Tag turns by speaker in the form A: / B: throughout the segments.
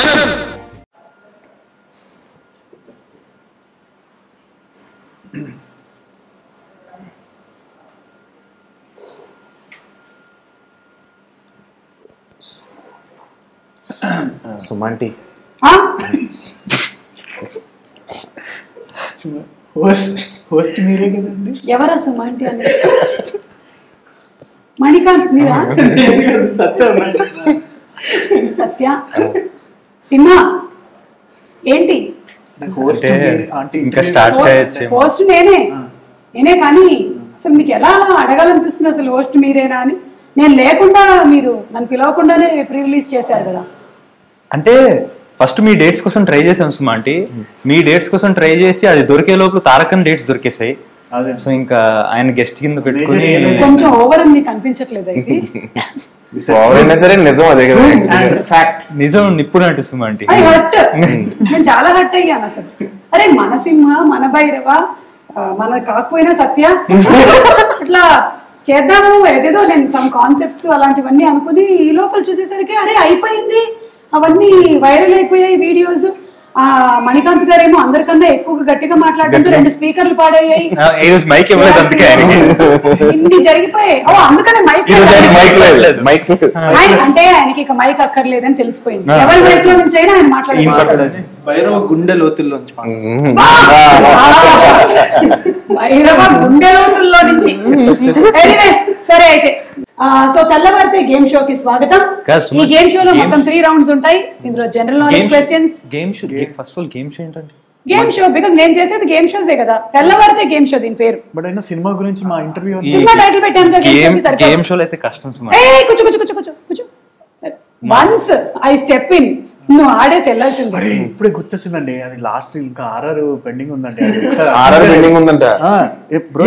A: సుమంటి
B: ఆ?
C: Host host మీరే కదండి
B: ఎవరా సుమాంటి అని మణికాంత్ మీరా
C: సత్యం
B: సత్య సింహ ఏంటి
C: హోస్ట్
D: అంటే
C: మీరే అంటే
D: ఇంకా
C: interview-
D: స్టార్ట్ చేయొచ్చు
B: హోస్ట్ నేనే నేనే కానీ అసలు మీకు ఎలా అలా అడగాలనిపిస్తుంది అసలు హోస్ట్ మీరేనా అని నేను లేకుండా మీరు నన్ను పిలవకుండానే ప్రీ రిలీజ్ చేశారు కదా
D: అంటే ఫస్ట్ మీ డేట్స్ కోసం ట్రై చేసాం సుమా ఆంటీ మీ డేట్స్ కోసం ట్రై చేసి అది దొరికే లోపల తారకన్ డేట్స్ దొరికేసాయి
C: అదే.
D: సో ఇంకా ఆయన గెస్ట్ కింద పెట్టుకుని
C: Major ఏలేదు.
B: కొంచెం ఓవర్ అని మీకు అనిపించట్లేదు ఇది
A: ఎవరైనా సరే నిజం అదే కదా
C: అండ్ ఫ్యాక్ట్
D: నిజం నిప్పుడు అంటే సుమా ఆంటీ
B: ఐ హర్ట్ నేను చాలా హర్ట్ అయ్యాను అసలు అరే మన సింహ మన భైరవ ఆ, మన కాకపోయినా సత్య ఇట్లా చేద్దాము ఏదేదో నేను సమ్ కాన్సెప్ట్స్ అలాంటివన్నీ అనుకుని ఈ లోపల చూసేసరికి అరే అయిపోయింది అవన్నీ వైరల్ అయిపోయాయి వీడియోస్ ఆ మణికాంత్ గారేమో అందరికన్నా ఎక్కువ గట్టిగా మాట్లాడుతుంటే రెండు స్పీకర్లు పాడయ్యాయి
D: ఆ, ఈ రోజు మైక్ ఇవ్వలేదు అందుకే ఆయనకి
B: ఇన్ని జరిగిపోయాయి ఓ అందుకనే మైక్
D: ఈ రోజు ఆయన
A: మైక్ లేదు మైక్ లేదు
B: ఆయన అంటే ఆయనకి ఇక మైక్ అక్కర్లేదని తెలిసిపోయింది ఎవరి మైక్ లో నుంచి అయినా ఆయన మాట్లాడుతున్నారు
C: భైరవ గుండె లోతుల్లోంచి
B: భైరవ గుండె లోతుల్లో నుంచి Anyway, సరే అయితే సో తెల్లవారితే గేమ్ షో కి స్వాగతం
D: కాదు,
B: ఈ
D: సుమన్,
B: గేమ్ షోలో
D: game-
B: మొత్తం త్రీ రౌండ్స్ ఉంటాయి ఇందులో general knowledge questions
D: game show first of all game show ఏంటంటే
B: గేమ్ షో బికాస్ నేను చేసేది గేమ్ షోసే కదా తెల్లవారితే గేమ్ షో దీని పేరు
C: బట్ అయినా సినిమా గురించి మా ఇంటర్వ్యూ
B: సినిమా టైటిల్ పెట్టాను కదా గేమ్
D: గేమ్
B: షోకి సరిపోదు.
D: గేమ్ షోలో అయితే కష్టం సుమా
B: ఏ కూర్చో కూర్చో కూర్చో కూర్చో కూర్చో వన్స్ ఐ స్టెప్ ఇన్ నువ్వు ఆడేసి వెళ్ళాల్సింది
C: అరే ఇప్పుడే గుర్తొచ్చిందండి అది లాస్ట్ ఇంకా ఆర్ఆర్ పెండింగ్ ఉందండి అది ఒకసారి
A: ఆర్ఆర్ పెండింగ్ ఉందంట
C: ఆ, ఏ bro,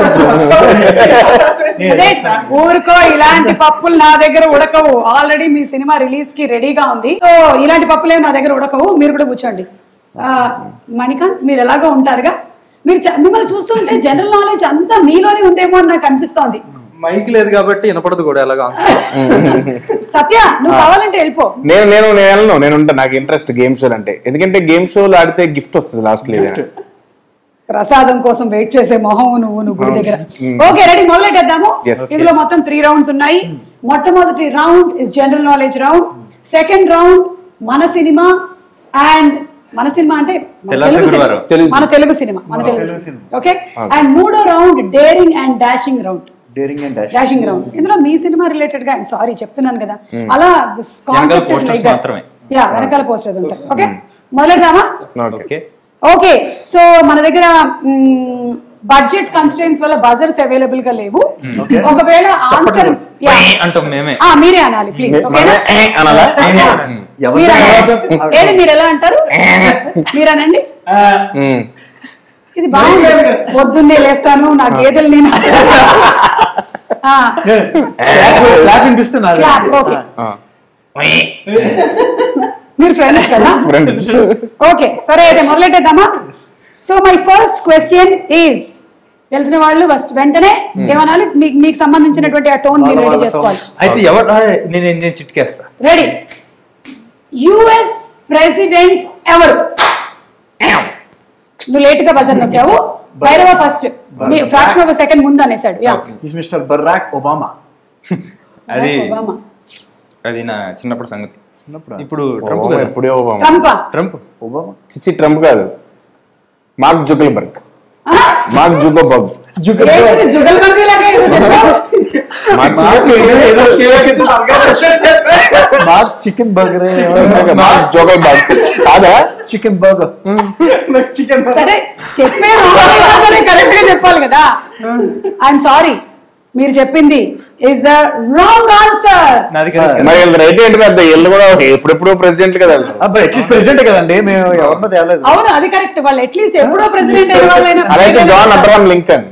B: అదే ఊరుకో ఇలాంటి పప్పులు నా దగ్గర ఉడకవు ఆల్రెడీ మీ సినిమా రిలీజ్ కి రెడీగా ఉంది సో ఇలాంటి పప్పులు నా దగ్గర ఉడకవు మీరు కూడా కూర్చోండి ఆ, మణికాంత్ మీరు ఎలాగో ఉంటారుగా మీరు చ- మిమ్మల్ని చూస్తుంటే జనరల్ నాలెడ్జ్ అంతా మీలోనే ఉందేమో అని నాకు అనిపిస్తోంది
E: మైక్ లేదు కాబట్టి వినపడదు కూడా ఎలాగా
B: సత్య నువ్వు కావాలంటే వెళ్ళిపో
A: నేను నేను నేను వెళ్ళను నేను ఉంటా నాకు ఇంట్రెస్ట్ గేమ్ షోలు అంటే ఎందుకంటే గేమ్ షోలు ఆడితే గిఫ్ట్ వస్తుంది లాస్ట్ లో ఏదైనా.
B: ప్రసాదం కోసం వెయిట్ చేసే మొహం నువ్వు నువ్వు గుడి దగ్గర ఓకే రెడీ మొదలెట్టేద్దాము
A: Yes.
B: ఇందులో మొత్తం త్రీ రౌండ్స్ ఉన్నాయి మొట్టమొదటి round is general knowledge round second round మన సినిమా అండ్ మన సినిమా అంటే మన
D: తెల్లారి
B: తెలుగు
D: గురువారం.
B: సినిమా.
A: తెలుగు
B: మన తెలుగు సినిమా మన
C: మన
B: Telugu
C: Telugu
B: cinema
C: cinema.
B: Okay and మూడో round daring and dashing round
C: daring and dash
B: dashing round ఇందులో మీ సినిమా రిలేటెడ్ గా ఐఎమ్ సారీ చెప్తున్నాను కదా అలా
D: వెనకాల posters మాత్రమే.
B: యా వెనకాల పోస్టర్స్ ఉంటాయి ఓకే మొదలెడదామా
A: ఓకే
D: ఓకే
B: ఓకే సో మన దగ్గర బడ్జెట్ కన్స్టెంట్స్ వల్ల బజర్స్ అవైలబుల్ గా లేవు ఒకవేళ ఆన్సర్
D: అంటాం మేమే
B: మీరే అనాలి ప్లీజ్
A: మే-
B: ఓకేనా
A: మనమే, ఏ అనాలా?
C: ఎవరు
B: మీరు అనాలి. ఏది మీరు ఎలా అంటారు మీరనండి
A: ఉమ్.
B: ఇది బాగుంది పొద్దున్నే లేస్తాను నా గేదెలు నేను ఆ,
C: క్లాప్ వినిపిస్తున్నారు
B: clap, okay.
A: ఆ.
B: మీరు ఫ్రెండ్స్ కదా
A: Friends.
B: ఓకే సరే అయితే మొదలెట్టేద్దామా so my first question is తెలిసిన వాళ్ళు ఫస్ట్ వెంటనే ఏమనాలి మీకు మీకు సంబంధించినటువంటి ఆ టోన్ మీరు రెడీ చేసుకోవాలి
D: అయితే ఎవరు ఆ, నేను నేను చిట్కేస్తా
B: రెడీ యుఎస్ ప్రెసిడెంట్ ఎవరు నువ్వు లేట్ గా బజర్ నొక్కావు Bhairava first fraction of second ముందు అనేసాడు yeah
C: is mister Barack Obama
D: అది
B: ఒబామా
D: అది నా చిన్నప్పుడు సంగతి
C: చిన్నప్పుడు
D: ఇప్పుడు ట్రంప్
A: ఒబామా
D: కదా
A: ఎప్పుడే ఒబామా
B: ట్రంపా
D: ట్రంప్
C: ఒబామా
A: చిచ్చి ట్రంప్ కాదు మార్క్ జుకల్బర్గ్ మార్క్ జుకల్బర్గ్
B: ఏంటిది జుగల్బందీ లాగా ఏదో చెప్పావు
A: Mark
C: Mark chicken burger
A: Mark Zuckerberg కాదా
C: చికెన్ బర్గర్ చికెన్
B: సరే చెప్పే సరే కరెక్ట్ గా చెప్పాలి కదా ఐఎమ్ సారీ మీరు చెప్పింది ఇస్ ద రాంగ్ ఆన్సర్
D: నాది కదా
A: మరి వీళ్ళ రైట్ ఏంటి పెద్ద వీళ్ళు కూడా ఎప్పుడెప్పుడు ప్రెసిడెంట్ కదా వీళ్ళు.
C: అబ్బాయి అట్లీస్ట్ ప్రెసిడెంట్ కదండి మేము ఎవరినో తేలేదు
B: అవును అది కరెక్ట్ వాళ్ళు అట్లీస్ట్ ఎప్పుడో ప్రెసిడెంట్ అయిన వాళ్ళైనా
A: అలా అయితే John Abraham Lincoln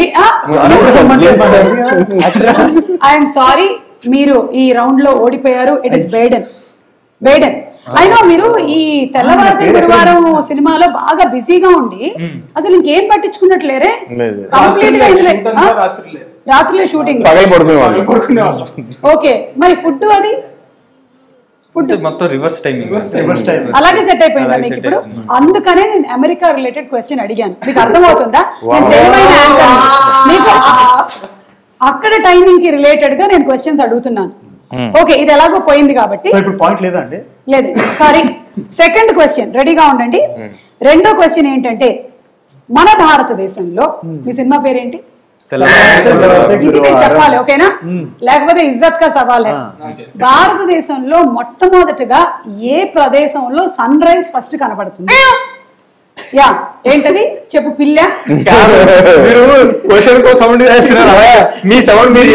B: I'm sorry మీరు ఈ రౌండ్ లో ఓడిపోయారు ఇట్ ఇస్ బేడన్ బేడన్ అయినా మీరు ఈ తెల్లవారితే గురువారం సినిమాలో బాగా బిజీగా ఉండి అసలు ఇంకేం పట్టించుకున్నట్లేరే
A: లేదు.
B: కంప్లీట్ గా ఇందులో ఆ? రాత్రులే షూటింగ్
A: పగలు పడుకునే వాళ్ళు
B: ఓకే మరి ఫుడ్ అది
D: అంటే మొత్తం రివర్స్ టైమింగ్
C: Reverse timing.
B: అలాగే సెట్ అయిపోయిందా
D: అలాగే
B: మీకు
D: set
B: ఇప్పుడు
D: అయిపోయింది.
B: అందుకనే నేను అమెరికా రిలేటెడ్ క్వశ్చన్ అడిగాను మీకు అర్థమవుతుందా నేను తెలివైన anchor ని. మీకు ఆ- అక్కడ టైమింగ్ కి రిలేటెడ్ గా నేను క్వశ్చన్స్ అడుగుతున్నాను ఓకే ఇది ఎలాగో పోయింది కాబట్టి
C: సో ఇప్పుడు పాయింట్ లేదా అండి
B: లేదు సారీ సెకండ్ క్వశ్చన్ రెడీగా ఉండండి రెండో క్వశ్చన్ ఏంటంటే మన భారతదేశంలో మీ సినిమా పేరేంటి ఇది మీరు చెప్పాలి ఓకేనా లేకపోతే ఇజ్జత్ కా సవాల్ హై. భారతదేశంలో మొట్టమొదటిగా ఏ ప్రదేశంలో సన్ రైజ్ ఫస్ట్ కనబడుతుంది యా ఏంటది చెప్పు పిల్ల
A: మీరు క్వశ్చన్ కో సౌండ్ చేస్తున్నారు మీ సౌండ్ మీరు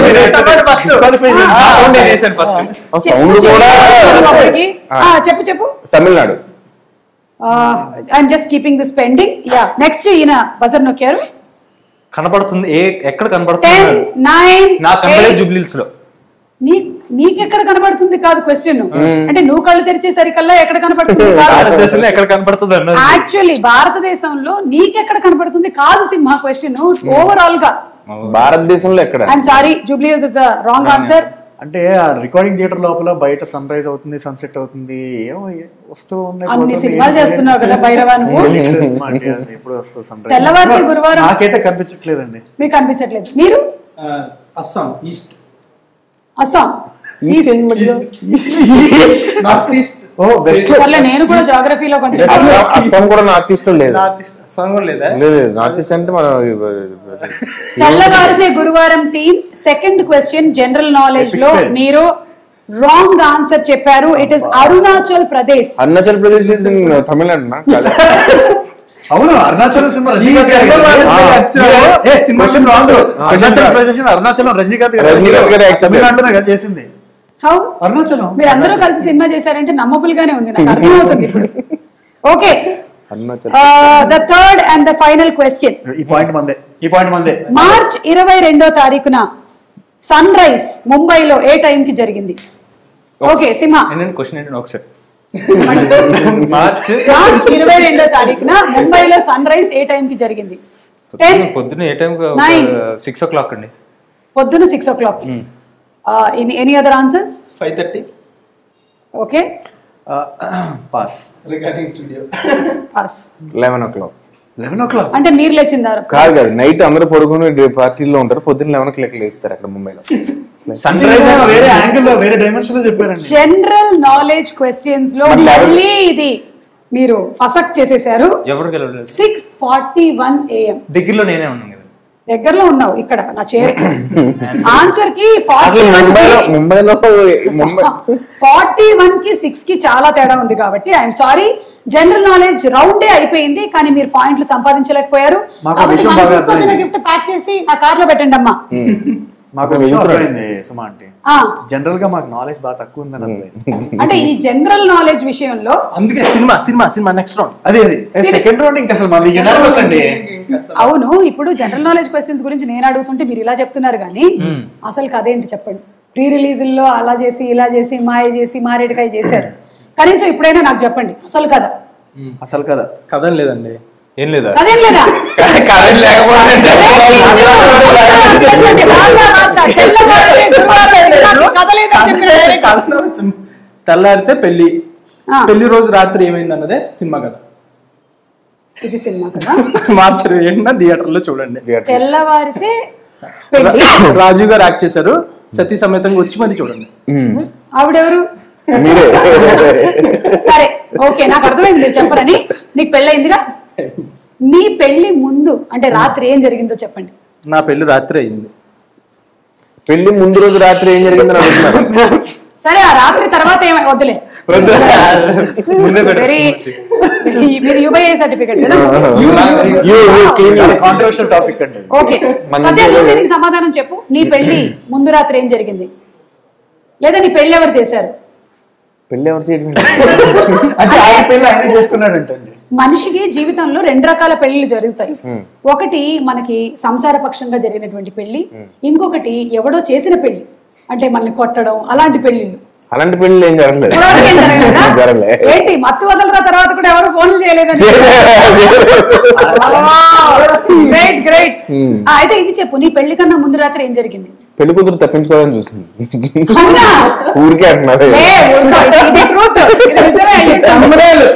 D: సౌండ్ వేసాను ఫస్ట్
A: సౌండ్ కూడా
B: లోపలికి. ఆ, చెప్పు చెప్పు
A: Tamil Nadu
B: I'm just keeping this pending yeah next ఈయన బజర్ నొక్కారు
D: కనపడుతుంది ఏ ఎక్కడ
B: టెన్
D: కనపడుతుంది
B: నైన్
D: నాకు కనపడే జూబ్లీస్ లో
B: నీ నీకెక్కడ కనబడుతుంది కాదు క్వశ్చన్ అంటే నువ్వు కళ్ళు తెరిచేసరికల్లా ఎక్కడ కనబడుతుంది కాదు
D: భారతదేశంలో ఎక్కడ కనపడుతుంది అన్నది
B: యాక్చువల్లీ భారతదేశంలో నీకెక్కడ కనబడుతుంది కాదు సింహ క్వశ్చన్ ఓవరాల్ గా
A: భారతదేశంలో ఎక్కడ
B: ఐఎమ్ సారీ జూబ్లీస్ ఇస్ రాంగ్ ఆన్సర్
C: అంటే ఆ రికార్డింగ్ థియేటర్ లోపల బయట సన్ రైజ్ అవుతుంది సన్సెట్ అవుతుంది ఏమో ఏ- వస్తూ ఉన్నాయి
B: అన్ని
C: పోతుంది,
B: సినిమాలు
C: ఏంటి
B: చేస్తున్నావు కదా భైరవా నువ్వు
C: తెలియట్లేదు సినిమా అంటే అది ఎప్పుడు వస్తుంది సన్
B: తెల్లవారితే గురువారం.
C: నాకైతే కనిపించట్లేదండి
B: మీకు అనిపించట్లేదు మీరు
E: అస్సాం ఈస్ట్
B: అస్సాం
A: ఈస్ట్ ఏం మధ్యలో?
E: నార్త్ ఈస్ట్
C: ఓ వెస్ట్
B: సర్లే నేను కూడా జాగ్రఫీలో కొంచెం
A: అస్సాం- అస్సాం కూడా నార్త్ ఈస్ట్ లో లేదు
E: నార్త్ ఈస్ట్ అస్సాం కూడా లేదా
A: లేదు నార్త్ ఈస్ట్ అంటే మనం
B: తెల్లవారితే గురువారం team second question general knowledge లో
C: Epic fail.
B: మీరు రాంగ్ ఆన్సర్ చెప్పారు it is Arunachal Pradesh
A: Arunachal Pradesh is in Tamil Nadu నా కాదు.
C: అవును అరుణాచల్ సినిమా
E: ఈ జనరల్ నాలెడ్జ్
A: ఆ.
E: యాక్చువల్గా
C: ఏ,
E: సినిమా
C: question wrong.
A: ఆ,
C: అరుణాచల్
A: question
C: ప్రదేశ్ అరుణాచలం రజనీకాంత్ గారు
A: రజనీకాంత్ గారు act చేశారు.
C: తమిళనాడులోనే కదా చేసింది
B: హౌ
C: అరుణాచలం
B: మీరు అందరూ కలిసి సినిమా చేశారంటే నమ్మబుల్ గానే ఉంది నాకు అర్థమవుతుంది ఇప్పుడు okay
A: Arunachal
B: the third and the final question
C: ఈ పాయింట్ మందే ఈ పాయింట్ మందే
B: మార్చ్ ఇరవై రెండో తారీఖున సన్ రైజ్ ముంబైలో ఏ టైం కి జరిగింది ఓకే సింహ
D: ఏంటంటే క్వశ్చన్ ఏంటంటే ఒకసారి మార్చ్
B: మార్చ్ ఇరవై రెండో తారీఖున ముంబైలో సన్ రైజ్ ఏ టైం కి జరిగింది టెన్
D: పొద్దున్న ఏ time
B: Nine.
D: Six o'clock అండి
B: పొద్దున six o'clock any other answers
E: five thirty
B: okay
C: pass
E: recording studio
B: pass
A: eleven o'clock
C: eleven o'clock
B: అంటే మీరు లేచిందారు
A: కాదు కాదు నైట్ అందరూ పడుకుని పార్టీలో ఉంటారు పొద్దున్న లెవెన్ ఓ క్లాక్ లేస్తారు అక్కడ ముంబైలో
C: సన్ రైజ్ వేరే యాంగిల్ లో వేరే డైమెన్షన్ లో చెప్పారండి
B: జనరల్ నాలెడ్జ్ క్వశ్చన్స్ లో
A: మరి level-
B: మళ్ళీ ఇది మీరు ఫసక్ చేసేసారు
D: ఎవరు గెలవలేదు
B: సిక్స్ ఫార్టీ వన్ ఏఎం
D: దగ్గరలో నేనే ఉన్నాను కదా
B: దగ్గరలో ఉన్నావు ఇక్కడ నా చేరు ఆన్సర్ కి
A: అసలు ముంబైలో ముంబైలో ముంబై
B: ఫార్టీ వన్ కి సిక్స్ కి చాలా తేడా ఉంది కాబట్టి ఐఎమ్ సారీ జనరల్ నాలెడ్జ్ రౌండే అయిపోయింది కానీ మీరు పాయింట్లు సంపాదించలేకపోయారు
C: మాకు
B: కాబట్టి
C: విషయం
B: మనకు
C: బాగా
B: తీసుకొచ్చిన
C: అర్థమైంది.
B: గిఫ్ట్ ప్యాక్ చేసి నా కార్ లో పెట్టండి అమ్మా
C: మాకు
A: కొంచెం
C: విషయం
A: ఎదుగుతున్నాడు.
C: అర్థమైంది సుమా అంటే
B: ఆ,
C: జనరల్ గా మాకు నాలెడ్జ్ బాగా తక్కువ ఉందని అర్థమైంది
B: అంటే ఈ జనరల్ నాలెడ్జ్ విషయంలో
E: అందుకే cinema cinema cinema next round
C: అదే అది సెకండ్ రౌండ్ ఇంకా అసలు మళ్ళీ యునానిమస్ అండి
B: అవును ఇప్పుడు జనరల్ నాలెడ్జ్ క్వశ్చన్స్ గురించి నేను అడుగుతుంటే మీరు ఇలా చెప్తున్నారు కానీ అసలు కదేంటి చెప్పండి ప్రీ రిలీజుల్లో అలా చేసి ఇలా చేసి మాయ చేసి మారేడుకాయ చేశారు కనీసం ఇప్పుడైనా నాకు చెప్పండి అసలు కదా
C: అసలు కదా
E: కథ లేదండి
D: ఏం లేదా
B: కదేం లేదా
A: కరెంట్ లేకపోతే
B: కథ లేదని చెప్పిన direct.
E: కథలో తెల్లారితే పెళ్లి
B: ఆ.
E: పెళ్లి రోజు రాత్రి ఏమైంది అన్నదే సినిమా కథ
B: ఇది సినిమా కదా
E: మార్చి ఇరవై ఏడున థియేటర్ లో చూడండి
B: తెల్లవారితే పెళ్లి
E: రాజు గారు యాక్ట్ చేశారు సతీ సమేతంగా వచ్చి మరి చూడండి
B: ఆవిడెవరు
A: మీరే
B: సరే ఓకే నాకు అర్థమైంది మీరు చెప్పరని నీకు పెళ్ళయిందిగా నీ పెళ్లి ముందు అంటే రాత్రి ఏం జరిగిందో చెప్పండి
E: నా పెళ్లి రాత్రి అయింది
A: పెళ్లి ముందు రోజు రాత్రి ఏం జరిగిందని అడుగుతున్నారు
B: సరే ఆ రాత్రి తర్వాత ఏమై వద్దులే
D: ముందే
B: వెరీ మీరు యూబీఐ సర్టిఫికెట్ కదా
A: You- you clean
C: చాలా
A: it.
C: కాంట్రవర్షియల్ టాపిక్ అండి ఇది.
B: ఓకే
A: మన
B: సత్య
A: ఇంట్లో
B: నువ్వు
A: లేదు.
B: దీనికి సమాధానం చెప్పు నీ పెళ్లి ముందు రాత్రి ఏం జరిగింది లేదా నీ పెళ్లి ఎవరు చేశారు
A: పెళ్లి ఎవరు చేయడం
C: అంటే ఆయన పెళ్లి ఆయన చేసుకున్నాడంటండి
B: మనిషికి జీవితంలో రెండు రకాల పెళ్లిళ్ళు జరుగుతాయి ఒకటి మనకి సంసార పక్షంగా జరిగినటువంటి పెళ్లి ఇంకొకటి ఎవడో చేసిన పెళ్లి అంటే మనల్ని కొట్టడం అలాంటి పెళ్లిళ్ళు
A: అలాంటి పెళ్లి ఏం జరగలేదు
B: ఇప్పటివరకు ఏం జరగలేదా?
A: జరగలే
B: ఏంటి మత్తు వదలరా తర్వాత కూడా ఎవరు ఫోన్లు చేయలేదని గ్రేట్ గ్రేట్
A: Hmm.
B: అయితే ఇది చెప్పు నీ పెళ్లి కన్నా ముందు రాత్రి ఏం జరిగింది
A: పెళ్లి కూతురు తప్పించుకోవాలని చూసింది
B: అవునా
A: ఊరికే అంటున్నారు
B: లే, ఊరుకో. ఇది truth. ఇది నిజమే అయ్యింది.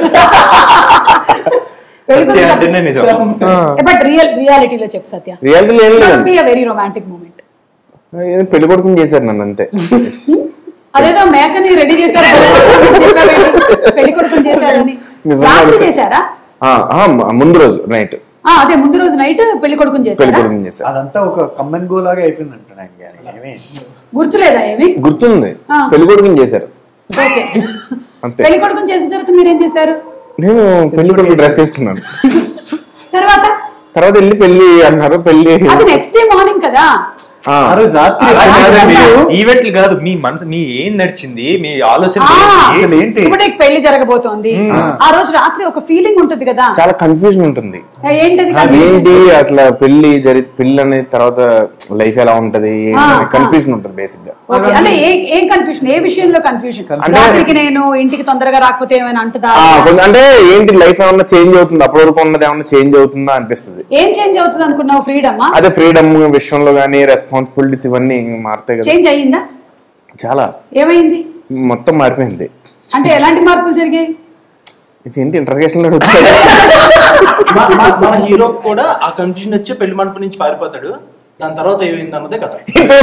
B: పెళ్లి కూతురు
D: సత్య అంటేనే నిజం.
B: బట్ రియల్ రియాలిటీలో చెప్పు సత్య
A: రియాలిటీలో ఏం లేదు
B: be a very romantic moment
A: ఏదో పెళ్లి కొడుకుని చేశారు నన్ను అంతే
B: అదేదో మేకని రెడీ చేశారు చెప్పావేంటి? పెళ్లి కొడుకుని చేశారని
A: నిజంగా
B: రాత్రి
A: అడిగితే-
B: చేశారా
A: ఆ, ఆ, ముందు రోజు నైట్
B: ఆ, అదే ముందు రోజు నైట్ పెళ్లి కొడుకుని
A: పెళ్లి
B: చేశారా
A: కొడుకుని చేశారు
C: అదంతా ఒక కమ్మన్ గో లాగా అయిపోయిందంట నాకు కానీ ఏమీ
B: గుర్తులేదా ఏమి
A: గుర్తుంది
B: ఆ.
A: పెళ్లి కొడుకుని చేశారు
B: ఓకే
A: అంతే
B: పెళ్లి కొడుకుని చేసిన తర్వాత మీరేం చేశారు
A: నేను పెళ్లి కొడుకు డ్రెస్ వేసుకున్నాను
B: తర్వాత
A: తర్వాత వెళ్ళి పెళ్లి అన్నారు పెళ్లి
B: అది నెక్స్ట్ డే మార్నింగ్ కదా
A: ఆ,
C: ఆ రోజు రాత్రి
D: అలా కాదండి.
B: కాదు.
D: ఈవెంట్లు కాదు మీ మనసు మీ ఏం నడిచింది మీ ఆలోచన
B: ఆ,
D: ఏంటి?
C: అసలు ఏంటి?
B: ఇప్పుడు నీకు పెళ్లి జరగబోతోంది ఆ రోజు రాత్రి ఒక ఫీలింగ్ ఉంటుంది కదా
A: చాలా కన్ఫ్యూజన్ ఉంటుంది
B: ఏంటది
A: అదేంటి అసలు పెళ్లి జరి పెళ్లి అనేది తర్వాత లైఫ్ ఎలా ఉంటది
B: ఆ,
A: కన్ఫ్యూజన్ ఉంటుంది బేసిక్ గా
B: ఓకే అంటే ఏ ఏం కన్ఫ్యూషన్ ఏ విషయంలో కన్ఫ్యూషన్
A: అంటే-
B: రాత్రికి నేను ఇంటికి తొందరగా రాకపోతే ఏమైనా అంటదా
A: ఆ, కొంచెం అంటే ఏంటి లైఫ్ ఏమన్నా చేంజ్ అవుతుంది అప్పటి వరకు ఉన్నది ఏమన్నా చేంజ్ అవుతుందా అనిపిస్తుంది
B: ఏం చేంజ్ అవుతుంది అనుకున్నావు ఫ్రీడమ్
A: అదే ఫ్రీడమ్ విషయంలో కానీ రెస్పాన్సిబిలిటీస్ ఇవన్నీ మారుతాయి కదా
B: చేంజ్ అయ్యిందా
A: చాలా
B: ఏమైంది
A: మొత్తం మారిపోయింది
B: అంటే ఎలాంటి మార్పులు జరిగాయి
A: ఇది ఏంటి ఇంటర్గేషన్
E: మా- మా- మన హీరో కూడా ఆ కన్ఫ్యూజన్ వచ్చి పెళ్లి మండపం నుంచి పారిపోతాడు దాని తర్వాత ఏమైంది అన్నదే కథ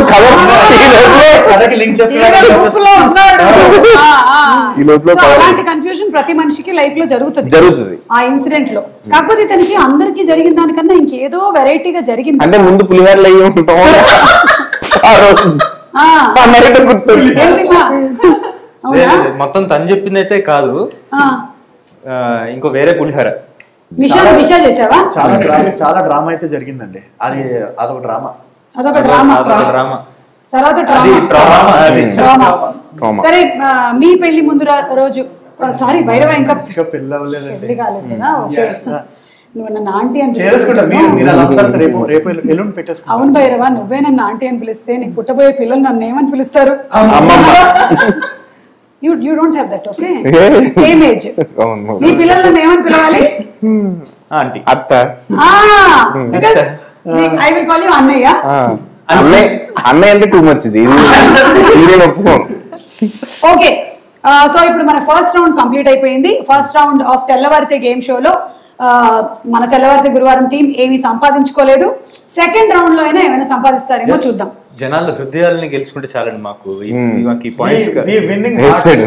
C: కథకి లింక్
B: ఏదో roof లో ఉన్నాడు. ఆ, ఆ.
A: ఈ లోపల
B: So,
A: పవర్
B: అలాంటి కన్ఫ్యూజన్ ప్రతి మనిషికి లైఫ్ లో జరుగుతుంది
A: జరుగుతుంది
B: ఆ ఇన్సిడెంట్ లో కాకపోతే ఇతనికి అందరికి జరిగిన దానికన్నా ఇంకేదో వెరైటీగా జరిగింది
A: అంటే ముందు పులిహోరలు అయ్యి ఉంటాం ఆ రోజు
B: ఆ.
A: ఆ నైట్ గుర్తుంది
B: ఏం సినిమా? అవునా?
D: వేరే- మొత్తం తను చెప్పింది అయితే కాదు
B: ఆ.
D: ఆ, ఇంకో వేరే పులిహోర
B: మిషా మిషా చేసావా
C: చాలా డ్రామా చాలా డ్రామా అయితే జరిగిందండి అది అదొక డ్రామా
B: అదొక డ్రామా
D: అదొక డ్రామా
B: తర్వాత
D: అది
B: డ్రామా
D: డ్రామా అది
B: డ్రామా
A: Trauma.
B: సరే ఆ, మీ పెళ్లి ముందు రా- రోజు సారీ భైరవ ఇంకా
C: ఇంకా పిల్లవలేదండి
B: పెళ్లి కాలేదు కదా ఓకే నువ్వు నన్ను ఆంటీ అని
C: చేసుకుంటా మీరు
B: పిలుస్తున్నావు.
C: మీరు అలా అందరితో రేపు రేపు ఎల్లుండి పెట్టేసుకుంటాం
B: అవును భైరవ నువ్వే నన్ను ఆంటీ అని పిలిస్తే నీకు పుట్టబోయే పిల్లలు నన్ను ఏమని పిలుస్తారు
A: అమ్మమ్మ
B: you you don't have that okay
A: ఏ?
B: సేమ్ ఏజ్
A: అవును
B: మీ పిల్లలు నన్ను ఏమని పిలవాలి
D: ఆంటీ
A: అత్త
B: because I will call you అన్నయ్య
A: ఆ. అన్నయ్య అన్నయ్య అంటే టూ మచ్ ఇది ఇది నేను ఒప్పుకోను
B: ఓకే సో ఇప్పుడు మన ఫస్ట్ రౌండ్ కంప్లీట్ అయిపోయింది ఫస్ట్ రౌండ్ ఆఫ్ తెల్లవారితే గేమ్ షోలో మన తెల్లవారితే గురువారం టీం ఏమీ సంపాదించుకోలేదు సెకండ్ రౌండ్ లో అయినా ఏమైనా సంపాదిస్తారేమో చూద్దాం
D: జనాల హృదయాలని గెలుచుకుంటే చాలండి మాకు ఈ- మాకు ఈ పాయింట్స్
C: విన్నింగ్
A: వేసాడు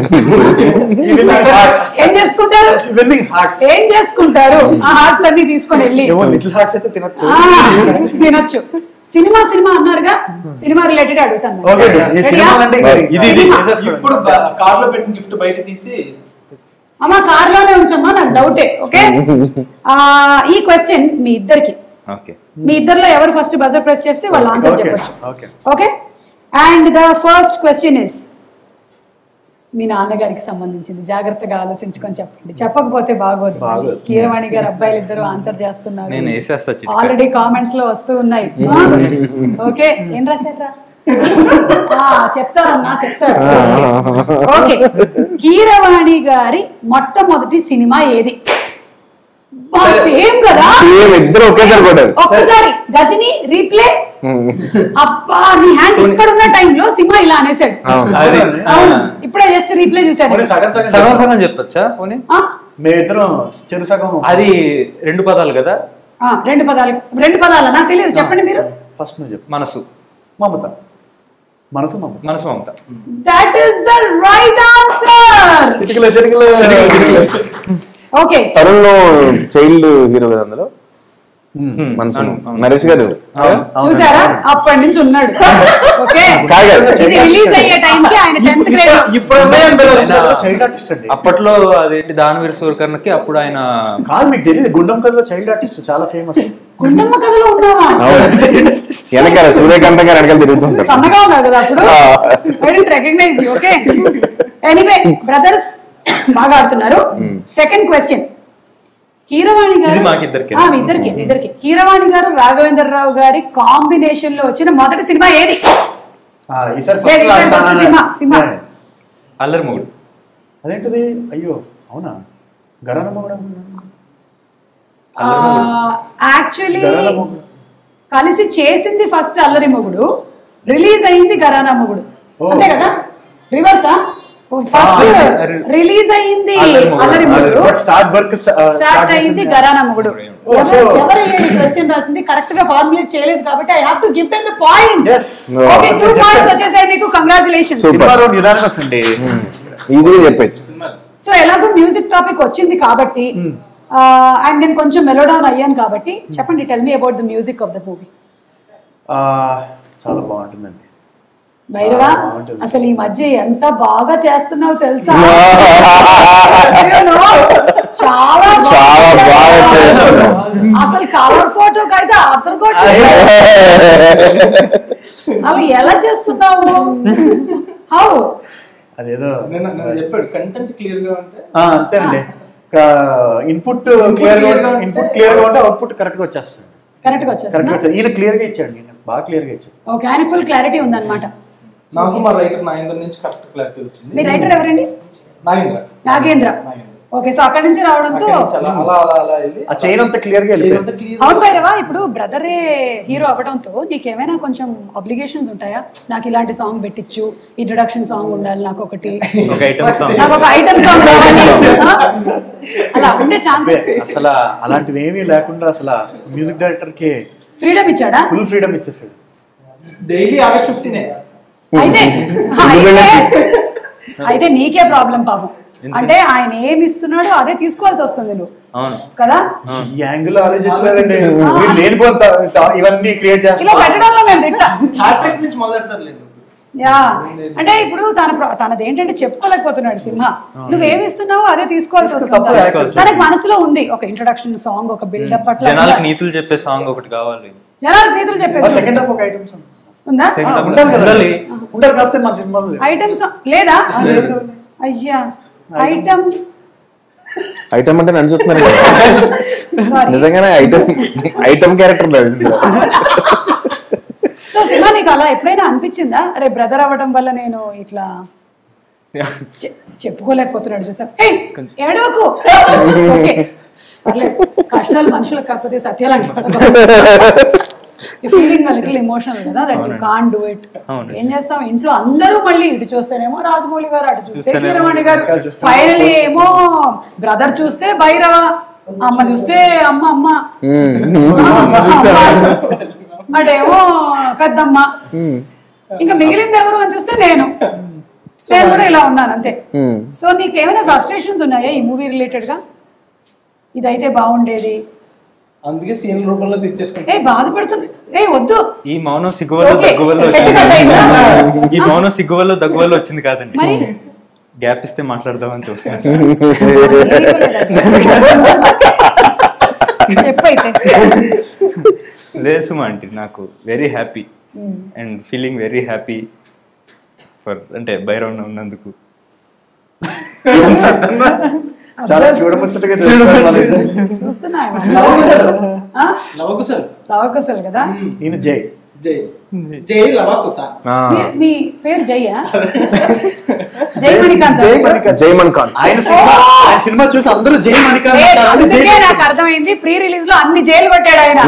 B: ఏం చేసుకుంటారు
C: విన్నింగ్ హార్ట్స్
B: ఏం చేసుకుంటారు ఆ హార్ట్స్ అన్ని తీసుకొని వెళ్ళి
C: ఏమో లిటిల్ హార్ట్స్ అయితే తినచ్చు
B: ఆ, తినొచ్చు సినిమా సినిమా అన్నారుగా సినిమా రిలేటెడ్ అడుగుతాను
C: ఓకే ఈ సినిమా అంటే ఇంకా
D: ఇది- ఇది-
E: ఇప్పుడు కార్ లో పెట్టిన గిఫ్ట్ బయట తీసి
B: అమ్మ కార్ లోనే ఉంచమ్మా నాకు డౌటే ఓకే ఆ, ఈ క్వశ్చన్ మీ ఇద్దరికి
D: ఓకే
B: మీ ఇద్దరిలో ఎవరు ఫస్ట్ బజర్ ప్రెస్ చేస్తే వాళ్ళు ఆన్సర్
C: Okay,
B: చెప్పొచ్చు
C: okay.
B: Okay and the first question is మీ నాన్నగారికి సంబంధించింది జాగ్రత్తగా ఆలోచించుకొని చెప్పండి చెప్పకపోతే బాగోదు
C: బాగోదు.
B: కీరవాణి గారు అబ్బాయిలు ఇద్దరు ఆన్సర్ చేస్తున్నారు
D: నేను వేసేస్తా చిటిక.
B: ఆల్రెడీ కామెంట్స్ లో వస్తూ ఉన్నాయి ఓకే ఏం రాశారా ఆ, చెప్తారన్నా చెప్తారు ఓకే కీరవాణి గారి మొట్టమొదటి సినిమా ఏది సేమ్ కదా
A: సేమ్ ఇద్దరు ఒకేసారి కొట్టారు
B: ఒక్కసారి గజని రీప్లే అబ్బా నీ హ్యాండ్ ఇక్కడ ఉన్న టైంలో సినిమా ఇలా అనేసాడు
A: అవును.
D: అది
B: అవును ఇప్పుడే జస్ట్ రీప్లే చూశాను
C: పోనీ సగం సగం
D: సగం సగం చెప్పొచ్చా పోనీ
B: ఆ?
C: మేమిద్దరం చెరు సగం
D: అది రెండు పదాలు కదా
B: ఆ, రెండు పదాలు రెండు పదాలు నాకు తెలియదు చెప్పండి మీరు
C: ఫస్ట్ నువ్వు చెప్పు
D: మనసు
C: Mamatha Manasu Mamatha
D: Manasu Mamatha
B: that is the right answer
C: చిటికలో చిటికలో
B: ఓకే
A: తరుణ్ చైల్డ్ హీరో కదా అందులో మనసు నరేష్ గారు
B: చూసారా అప్పటి నుంచి ఉన్నాడు ఓకే
A: కాదు కాదు.
B: ఇది రిలీజ్ అయ్యే టైంకి ఆయన టెన్త్ గ్రేడ్
E: ఇప్పుడు ఉన్నాయని పిల్లలు.
C: చైల్డ్ ఆర్టిస్ట్ అండి
D: అప్పట్లో అదేంటి దానవీర సూర్కర్ణకి అప్పుడు ఆయన
C: కాదు మీకు తెలియదు గుండం కథలో చైల్డ్ ఆర్టిస్ట్ చాలా ఫేమస్
B: గుండమ్మ కథలో ఉన్నావా
A: అవును. వెనకాల సూర్యకాంతం గారు వెనకాల తిరుగుతుంటారు
B: సన్నగా ఉన్నావు కదా అప్పుడు
A: ఆ.
B: I didn't recognize you okay anyway brothers బాగా ఆడుతున్నారు సెకండ్ క్వశ్చన్ కీరవాణి గారు
D: ఇది మాకిద్దరికే.
B: ఆ, మీ ఇద్దరికి మీ ఇద్దరికి కీరవాణి గారు రాఘవేంద్ర రావు గారి కాంబినేషన్ లో వచ్చిన మొదటి సినిమా ఏది
C: ఈసారి
B: లేదు, ఈసారి
C: first
B: first సినిమా, సినిమా.
D: అల్లరి మూడు
C: అదేంటిది అయ్యో అవునా గరానమ్మ కూడా
B: యాక్చువల్లీ
C: గరాల మొగుడు.
B: కలిసి చేసింది ఫస్ట్ అల్లరి మొగుడు రిలీజ్ అయింది గరానా మొగుడు
C: ఓ.
B: అంతే కదా రివర్సా ఫస్ట్
D: ఆ,
B: రిలీజ్ అయింది
D: అల్లరి మొగుడు.
B: అల్లరి మొగుడు
C: స్టార్ట్ వర్క్
B: స్టార్ట్ అయింది గరానా మొగుడు
C: ఓ, so-
B: ఎవరు క్వశ్చన్ రాసింది కరెక్ట్ గా ఫార్ములేట్ చేయలేదు కాబట్టి I have to give them the point
C: Yes.
B: Okay two points వచ్చేసాయి మీకు కంగ్రాచులేషన్స్
A: Super.
C: సినిమాలో నిదానస్ అండి
A: ఈజీగా చెప్పచ్చు
B: సో ఎలాగో మ్యూజిక్ టాపిక్ వచ్చింది కాబట్టి అండ్ నేను కొంచెం మెలోడౌన్ అయ్యాను కాబట్టి చెప్పండి tell me about the music of the movie
C: ఆ, చాలా బాగుంటుందండి
B: భైరవా
C: బాగుంటుంది.
B: అసలు ఈ మధ్య ఎంత బాగా చేస్తున్నావు తెలుసా You know, చాలా
A: చాలా బాగా చేస్తున్నావు.
B: అసలు కవర్ ఫోటోకి అయితే అతను అలా ఎలా చేస్తున్నావు హౌ
C: అదేదో
E: నిన్న నిన్న చెప్పాడు కంటెంట్ క్లియర్ గా ఉంటే
C: ఆ, అంతేనండి ఇన్పుట్ క్లియర్ గా ఇన్పుట్ క్లియర్ గా ఉంటే అవుట్పుట్ కరెక్ట్ గా వచ్చేస్తుంది
B: కరెక్ట్ గా
C: కరెక్ట్
B: వచ్చేస్తున్నా
C: గా వచ్చేది. ఈయన క్లియర్ గా ఇచ్చాడు ఈయన బాగా క్లియర్ గా ఇచ్చాడు
B: ఓకే ఆయన ఫుల్ క్లారిటీ ఉందన్నమాట
E: నాకు మా రైటర్ నాగేంద్ర నుంచి కరెక్ట్ క్లారిటీ వచ్చింది
B: మీ రైటర్ ఎవరండి
E: నాగేంద్ర
B: నాగేంద్ర
E: నాగేంద్ర.
B: ఓకే సో అక్కడి నుంచి రావడంతో
E: అక్కడి నుంచి అలా అలా అలా అలా వెళ్ళి
C: ఆ చైన్ అంతా క్లియర్ గా
E: చైన్
C: వెళ్ళిపోయింది
E: అంతా clear
B: అవును భైరవా ఇప్పుడు బ్రదరే హీరో అవ్వడంతో నీకేమైనా కొంచెం అబ్లిగేషన్స్ ఉంటాయా నాకు ఇలాంటి సాంగ్ పెట్టించు ఇంట్రొడక్షన్ సాంగ్ ఉండాలి నాకు ఒకటి
D: ఒక ఐటమ్ సాంగ్
B: నాకు ఒక ఐటమ్ సాంగ్ కావాలి ఆ? అలా ఉండే ఛాన్సెస్
C: అసలు అలాంటివి ఏమీ లేకుండా అసలు మ్యూజిక్ డైరెక్టర్ కి
B: ఫ్రీడమ్ ఇచ్చాడా
C: ఫుల్ ఫ్రీడమ్ ఇచ్చేసాడు
E: డైలీ ఆగస్ట్ ఫిఫ్టీనే
B: అయితే అయితే అయితే నీకే ప్రాబ్లం పాపం అంటే ఆయన ఏమి ఇస్తున్నాడో అదే తీసుకోవాల్సి వస్తుంది నువ్వు
D: అవును
B: కదా
C: ఈ యాంగిల్ ఆలోచించలేదండి మీరు లేనిపోని త- త- ఇవన్నీ క్రియేట్
B: ఇలా
C: చేస్తారు
B: పెట్టడంలో మేము తింటా
E: హ్యాట్రిక్ నుంచి మొదలెడతారులేండి
B: యా అంటే ఇప్పుడు తన ప్ర- తనది ఏంటంటే చెప్పుకోలేకపోతున్నాడు సింహ నువ్వేమి ఇస్తున్నావో అదే తీసుకోవాల్సి వస్తుంది
C: తప్పదు,
B: తనకి.
C: actually.
B: తనకి మనసులో ఉంది ఒక ఇంట్రొడక్షన్ సాంగ్ ఒక బిల్డప్ అట్లా
D: జనాలకు
B: ఉందా?
D: నీతులు చెప్పే సాంగ్ ఒకటి కావాలి
B: జనాలకు నీతులు చెప్పేది
C: సెకండ్ హాఫ్ ఒక ఐటమ్ సాంగ్
B: ఉందా
D: Second half
C: ఉండాలి కదా
D: ఉండాలి.
C: ఉండాలి కాకపోతే మన సినిమాలో లేదు.
B: ఐటమ్ సాంగ్ లేదా
C: ఆ, లేదు కదండి.
B: అయ్యా ఐటమ్
A: ఐటమ్ అంటే నన్ను చూస్తున్నారు
B: సారీ
A: నిజంగానే ఐటమ్ ఐటమ్ క్యారెక్టర్ లేదు
B: సో సినిమా నీకు అలా ఎప్పుడైనా అనిపించిందా అరే బ్రదర్ అవ్వడం వల్ల నేను ఇట్లా చె- చెప్పుకోలేకపోతున్నాడు చూసా ఏయ్ ఏడవకు ఓకే పర్లేదు కష్టాలు మనుషులకు కాకపోతే సత్యాలు ఫీలింగ్ లిటిల్ ఎమోషనల్ కదా that you can do it
D: అవును.
B: ఏం చేస్తాం ఇంట్లో అందరూ మళ్ళీ ఇటు చూస్తేనేమో రాజమౌళి గారు అటు చూస్తే
D: చూస్తేనేమో
B: కీరవాణి గారు
C: ఇంకా చూస్తే
B: ఫైనల్ ఏమో బ్రదర్ చూస్తే భైరవ అమ్మ చూస్తే అమ్మ అమ్మ అటేమో పెద్దమ్మ ఇంకా మిగిలింది ఎవరు అని చూస్తే నేను నేను కూడా ఇలా ఉన్నాను అంతే సో నీకేమైనా ఫ్రస్ట్రేషన్స్ ఉన్నాయా ఈ మూవీ రిలేటెడ్ గా ఇదైతే బాగుండేది
E: అందుకే సీన్ రూపంలో తెచ్చేసుకుంటాం
B: ఏ బాధపడుతున్నా ఏ వద్దు
D: ఈ మౌనం సిగ్గు వల్ల
B: Okay.
D: దగ్గు వల్ల
B: Technical
D: వచ్చింది
B: అయిందా?
D: ఈ మౌనం సిగ్గు వల్ల దగ్గు వల్ల వచ్చింది కాదండి
B: మరి
D: గ్యాప్ ఇస్తే మాట్లాడదామని చూస్తున్నాను
B: చెప్పైతే
D: లేదు సుమా ఆంటీ నాకు very happy and feeling very happy for అంటే భైరవ్ ఉన్నందుకు
C: చాలా చూడముచ్చటగా చేస్తారు వాళ్ళిద్దరు.
B: చూస్తున్నా
E: లవకుశలు
B: ఆ?
E: లవకుశలు
B: లవకుశలు కదా
C: ఈయన జై
E: జై జై లవకుశ
B: మీ- మీ పేరు జయ్యా జై మణికాంత్
C: జై మణికాంత్
A: జై మన్కాన్
C: ఆయన సినిమా ఆయన సినిమా చూసి అందరూ జై మణికాంత్
B: ఏ,
C: అంటారు. ఆయన జై
B: అందుకే నాకు అర్థమైంది ప్రీ రిలీజ్ లో అన్ని జైలు కొట్టాడు ఆయన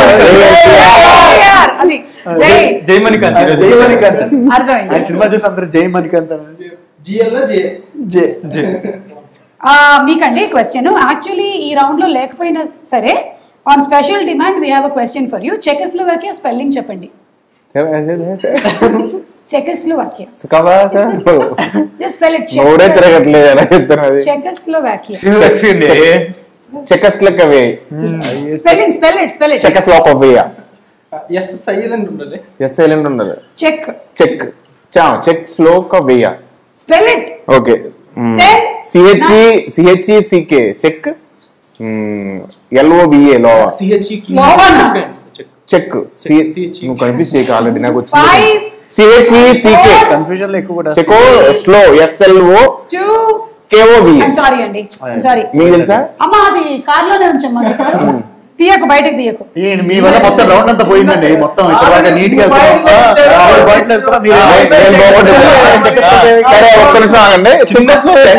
B: అది జై
D: జై మణికాంత్
C: ఆయన
D: ఈరోజు.
C: జై మణికాంత్
B: అర్థమైంది
C: ఆయన సినిమా చూసి అందరూ జై మణికాంత్ అన్నారు.
E: జిఎల్ జే
C: జై
D: జై
B: ఆ, మీకండి క్వశ్చన్ యాక్చువల్లీ ఈ రౌండ్ లో లేకపోయినా సరే on special demand we have a question for you చెకస్లోవాకియా spelling చెప్పండి చెకస్లోవాకియా జస్ట్ స్పెల్ ఇట్
A: నోడే తిరగట్లేదు ఎలా చెప్తాను అది
B: చెకస్లోవాకియా
D: చెప్పింది.
A: చెక్కస్ లెక్క వే
B: spelling spell it spell it
A: చెక్కస్ Lok of వేయ
E: ఎస్ సైలెంట్ ఉండాలి
A: ఎస్ సైలెంట్ ఉండదు
B: చెక్
A: చెక్ చా చెక్ స్లోక్ ఆఫ్ వేయ
B: spell it
A: okay
B: Then-
A: CHE CHE CK check ఎల్ఓబిఏ లోవా
E: CHE
B: లోవనా?
A: Check
E: CHE.
A: నువ్వు కన్ఫ్యూజ్ చేయక ఆల్రెడీ నాకు
B: Five,
A: వచ్చింది సిహెచ్ఈ సికే
B: four,
C: కన్ఫ్యూజన్ లో ఎక్కువ కూడా
A: చెకో స్లో S L O
B: two
A: K O B A
B: I'm sorry అండి సారీ
A: మీకు తెలుసా
B: అమ్మా అది కార్ లోనే ఉంచమ్మా ఇప్పుడు. తీయకు బయటకు తీయకు
C: ఈయన మీ వల్ల మొత్తం రౌండ్ అంతా పోయిందండి మొత్తం ఇక్కడ దాకా నీట్ గా
E: Mobile లో
C: వెళ్తున్నాం.
E: ఇచ్చారు.
C: ఆ, ఆవిడ బయట పోగొట్టుకుంటూ వెళ్తారా మీరు?
A: నేను పోగొట్టుకున్నా. సరే ఒక్క నిమిషం ఆగండి చిన్న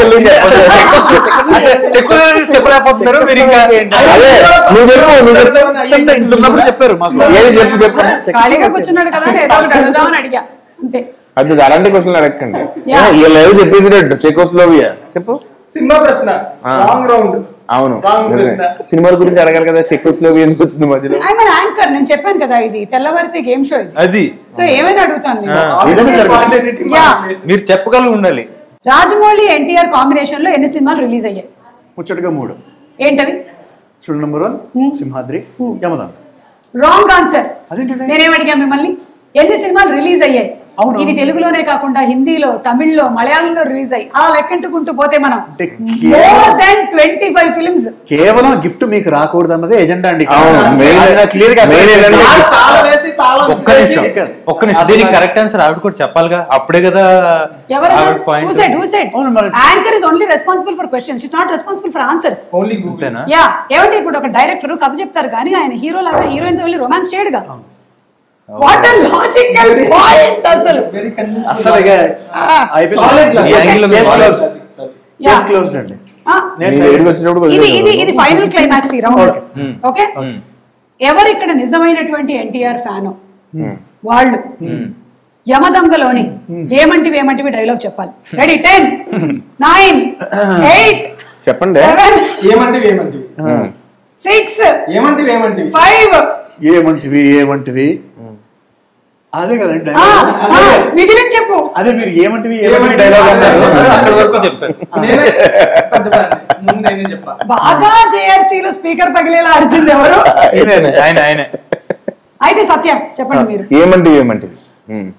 D: చెప్పలేకపోతున్నారు మీరు ఇంకా
A: అదే నువ్వు చెప్పు నువ్వు చెప్పు
C: ఇంత- ఇంత ఉన్నప్పుడు చెప్పారు మాకు
A: ఏది చెప్పు చెప్పు
B: ఖాళీగా కూర్చున్నాడు కదా ఏదో ఒకటి అడుగుదామని అడిగా అంతే
A: అది అలాంటి క్వశ్చన్ అడగండి
B: Yeah.
A: ఈ లైవ్ చెప్పేసినట్టు చెకోస్లోవియా చెప్పు
E: సినిమా ప్రశ్న
A: ఆ.
E: రాంగ్ రౌండ్
A: అవును
E: Wrong
A: నిజమే.
E: ప్రశ్న.
A: సినిమాల గురించి అడగాలి కదా చెకోస్లోవియా ఎందుకు వచ్చింది మధ్యలో
B: ఐ మన యాంకర్ నేను చెప్పాను కదా ఇది తెల్లవారితే గేమ్ షో ఇది
D: అది
B: సో ఏమైనా అడుగుతాను నేను.
C: నిజంగా జరగదు.
E: Spontaneity
B: Yeah.
E: మాత్రమే.
D: మీరు చెప్పగలిగి ఉండాలి
B: రాజమౌళి ఎన్టీఆర్ కాంబినేషన్ లో ఎన్ని సినిమాలు రిలీజ్ అయ్యాయి
C: ముచ్చటగా మూడు
B: ఏంటవి
C: చూడు నెంబర్ వన్ సింహాద్రి యమదాన్
B: రాంగ్ ఆన్సర్
C: అదేంటండి
B: నేనేం అడిగా మిమ్మల్ని ఎన్ని సినిమాలు రిలీజ్ అయ్యాయి
C: అవును.
B: ఇవి తెలుగులోనే కాకుండా హిందీలో తమిళ్లో మలయాళంలో రిలీజ్ అయ్యి అలా లెక్కంటుకుంటూ పోతే మనం
C: అంటే
B: more than twenty five films
C: కేవలం గిఫ్ట్ మీకు రాకూడదు అన్నదే ఎజెండా అండి
A: అవును మెయిన్
C: క్లియర్ గా
A: మెయిన్ ఏంటంటే
E: తాళం- తాళం వేసి తాళం
D: ఒక్క
E: వేసి
D: నిమిషం ఒక్క నిమిషం దీనికి కరెక్ట్ ఆన్సర్ ఆవిడ కూడా చెప్పాలిగా అప్పుడే కదా
B: ఎవరు
D: ఆవిడ పాయింట్
C: అవును మరి.
B: Anchor is only responsible for questions it not responsible for answers
E: only Google
D: అంతేనా
B: యా ఏమంటే ఇప్పుడు ఒక డైరెక్టర్ కథ చెప్తారు కానీ ఆయన హీరో లాగా హీరోయిన్ తో వెళ్ళి రొమాన్స్ చేయడుగా వాట్ లాజికల్ పాయింట్ అసలు
E: వెరీ
C: అసలు ఇక
E: Solid glass.
D: ఈ angle లో మీరు
C: క్లోజ్
B: Yeah.
C: క్లోజ్డ్ అండి
B: ఆ,
C: నేను
A: నీ దగ్గరికి వచ్చినప్పుడు
B: ఇది
A: కొంచెం
B: ఇది ఇది ఫైనల్ క్లైమాక్స్ ఈ రౌండ్
C: Okay.
B: ఓకే ఎవరు ఇక్కడ నిజమైనటువంటి ఎన్టీఆర్ ఫ్యాన్ వాళ్ళు యమదొంగలోని ఏమంటివి ఏమంటివి డైలాగ్ చెప్పాలి రెడీ టెన్ నైన్ ఎయిట్
A: చెప్పండి
B: సెవెన్
E: ఏమంటివి ఏమంటివి
B: సిక్స్
E: ఏమంటివి ఏమంటివి
B: ఫైవ్
C: ఏమంటివి ఏమంటివి అదే కదండి
B: ఆ,
C: dialogue.
B: ఆ, మిగిలిన చెప్పు
C: అదే మీరు ఏమంటివి ఏమంటివి
E: ఏమంటివి
C: డైలాగ్ అన్నారు
D: అక్కడి వరకు చెప్పారు
E: నేనే పెద్ద fan. ముందు నేనే చెప్పా
B: బాగా జేఆర్సీలో స్పీకర్ పగిలేలా అరిచింది ఎవరు
D: ఆయన ఆయనే
B: అయితే సత్య చెప్పండి మీరు
A: ఏమంటివి ఏమంటివి ఉమ్.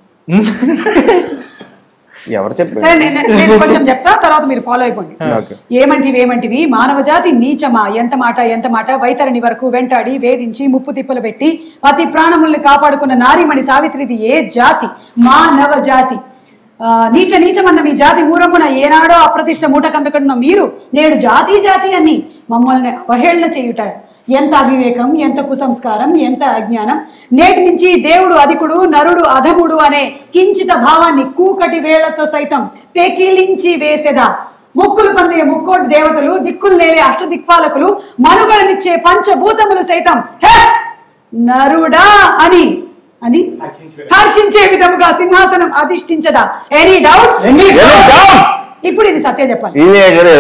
A: ఎవరు చెప్పారు
B: సరే నేను నేను కొంచెం చెప్తా తర్వాత మీరు ఫాలో అయిపోండి
A: ఓకే
B: ఏమంటివి ఏమంటివి మానవ జాతి నీచమా ఎంత మాట ఎంత మాట వైతరిని వరకు వెంటాడి వేధించి ముప్పు తిప్పలు పెట్టి అతి ప్రాణముల్ని కాపాడుకున్న నారీమణి సావిత్రిది ఏ జాతి మానవ జాతి ఆ, నీచ నీచమన్న మీ జాతి మూరమున ఏనాడో అప్రతిష్ట మూట కందుకున్న మీరు నేడు జాతి జాతి అని మమ్మల్ని అవహేళన చేయుట ఎంత అవివేకం ఎంత కుసంస్కారం ఎంత అజ్ఞానం నేటి నుంచి దేవుడు అధికుడు నరుడు అధముడు అనే కించిత భావాన్ని కూకటి వేళ్లతో సైతం పెకిలించి వేసెదా ముక్కులు పొందే ముక్కోటి దేవతలు దిక్కులు నేలే అష్ట దిక్పాలకులు మనుగడనిచ్చే పంచభూతములు సైతం "హే! నరుడా అని అని హర్షించే విధముగా సింహాసనం అధిష్ఠించదా ఎనీ డౌట్స్
A: doubts?
B: ఇప్పుడు ఇది సత్య చెప్పాలి
A: ఇది ఎక్కడే?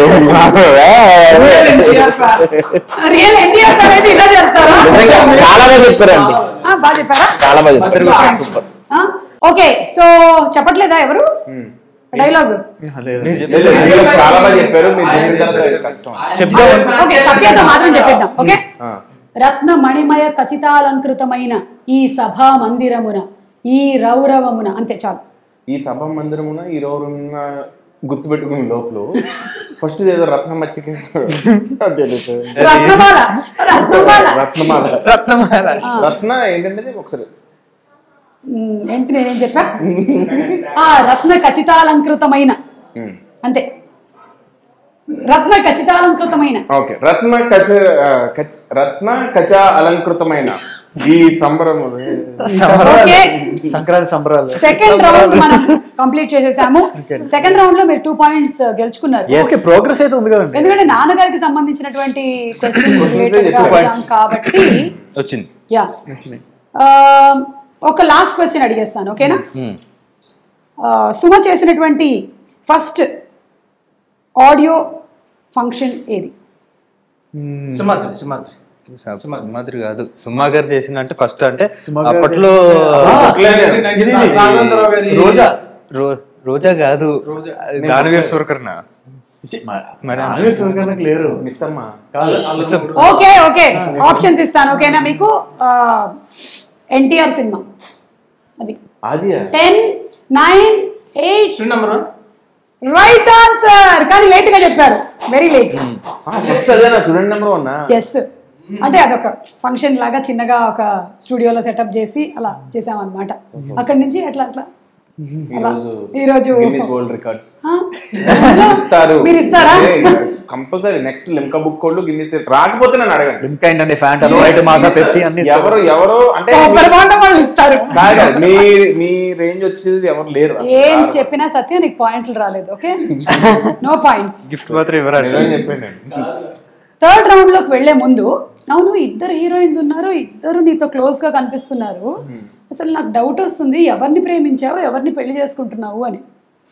E: NTR fan.
B: రియల్ ఎన్టీఆర్ అనేది ఇలా చేస్తారా
A: నిజంగా చాలా బాగా చెప్పారండి
B: ఆ, బాగా చెప్పారా
A: చాలా బాగా చెప్పారు సూపర్
B: ఆ? ఓకే సో చెప్పట్లేదా ఎవరు డైలాగ్
C: లేదు
D: మీరు చెప్పారు.
A: చాలా బాగా చెప్పారు మీరు చెప్పిన తర్వాత కష్టం
D: చెప్దాం
B: ఓకే సత్యతో మాత్రం చెప్పేద్దాం ఓకే
A: ఆ.
B: రత్న మణిమయ ఖచ్చితాలంకృతమైన ఈ సభా మందిరమున ఈ రౌరవమున అంతే చాలు
A: ఈ సభ మందిరమున ఈ రోజున్న గుర్తు పెట్టుకునే లోపల ఫస్ట్ ఏదో రత్న మచ్చిక తెలుసు
B: రత్నమాల రత్నమాల
A: రత్నమాల
D: రత్నమాల
A: రత్న ఏంటంటే ఒకసారి
B: ఉమ్, ఏంటి నేనేం చెప్పా ఆ రత్న ఖచ్చితాలంకృతమైన
A: ఉమ్.
B: అంతే రత్న ఖచ్చితాలంకృతమైన
A: ఓకే రత్న కచ ఆ, కచ- రత్న కచ అలంకృతమైన ఈ సంబరము
B: ఓకే
C: సంక్రాంతి సంబరాలు
B: సెకండ్ రౌండ్ మనం కంప్లీట్ చేసేసాము సెకండ్ రౌండ్ లో మీరు టూ పాయింట్స్ గెలుచుకున్నారు
C: ఓకే ప్రోగ్రెస్ అయితే ఉంది కదండి
B: ఎందుకంటే నాన్నగారికి సంబంధించినటువంటి questions
A: Questions
B: related గా
A: ఎక్కువ
B: అడిగాం కాబట్టి
D: వచ్చింది
B: యా ఒక లాస్ట్ క్వశ్చన్ అడిగేస్తాను ఓకేనా
D: Hmm.
B: ఆ, సుమ చేసినటువంటి ఫస్ట్ ఆడియో ఫంక్షన్ ఏది
E: సుమాత్రి సుమాత్రి
D: సుమాద్రి కాదు సుమా గారు చేసిందంటే ఫస్ట్ అంటే
C: సుమా గారు
D: అప్పట్లో
C: ఇది- ఇది.
E: రాఘవేంద్రరావు గారి
C: రోజా
D: రో- రోజా కాదు
E: రోజా.
D: అది దానవీర సూరకర్ణ మరి
C: ఆమె సునకానికి లేరు
A: మిస్ అమ్మా
C: కాదు
E: అల్లసముడు.
B: ఓకే ఓకే ఆప్షన్స్ ఇస్తాను ఓకేనా మీకు ఎన్టీఆర్ సినిమా అది
A: అది
B: ten nine eight
E: Question number one.
B: Right answer కానీ లేట్ గా చెప్పారు వెరీ లేట్
A: ఫస్ట్ అదేనా స్టూడెంట్ నెంబర్ వన్
B: ఎస్ అంటే అదొక ఫంక్షన్ లాగా చిన్నగా ఒక స్టూడియోలో సెటప్ చేసి అలా చేసామన్నమాట అక్కడి నుంచి అట్లా అట్లా
A: ఈ రోజు
B: ఈ రోజు
A: గిన్నిస్ వరల్డ్ రికార్డ్స్
B: ఆ?
A: ఇస్తారు
B: మీరు ఇస్తారా
A: కంపల్సరీ నెక్స్ట్ లిమ్కా బుక్ వాళ్ళు గిన్నిస్ రాకపోతే నన్ను అడగండి
C: లిమ్కా ఏంటండి ఫ్యాంటా స్ప్రైట్ మాసా పెప్సీ అన్ని ఇస్తారు.
A: ఎవరు ఎవరు అంటే
B: కొబ్బరి బొండం వాళ్ళు ఇస్తారు
A: కాదు కాదు, మీ మీ రేంజ్ వచ్చేది ఎవరు లేరు అసలు.
B: ఏం చెప్పినా సత్య నీకు పాయింట్లు రాలేదు ఓకే నో పాయింట్స్
D: గిఫ్ట్ మాత్రం ఇవ్వరా
A: నిజం చెప్పాను
B: థర్డ్ రౌండ్ లోకి వెళ్లే ముందు అవును ఇద్దరు హీరోయిన్స్ ఉన్నారు ఇద్దరు నీతో క్లోజ్ గా కనిపిస్తున్నారు అసలు నాకు డౌట్ వస్తుంది ఎవరిని ప్రేమించావు ఎవరిని పెళ్లి చేసుకుంటున్నావు అని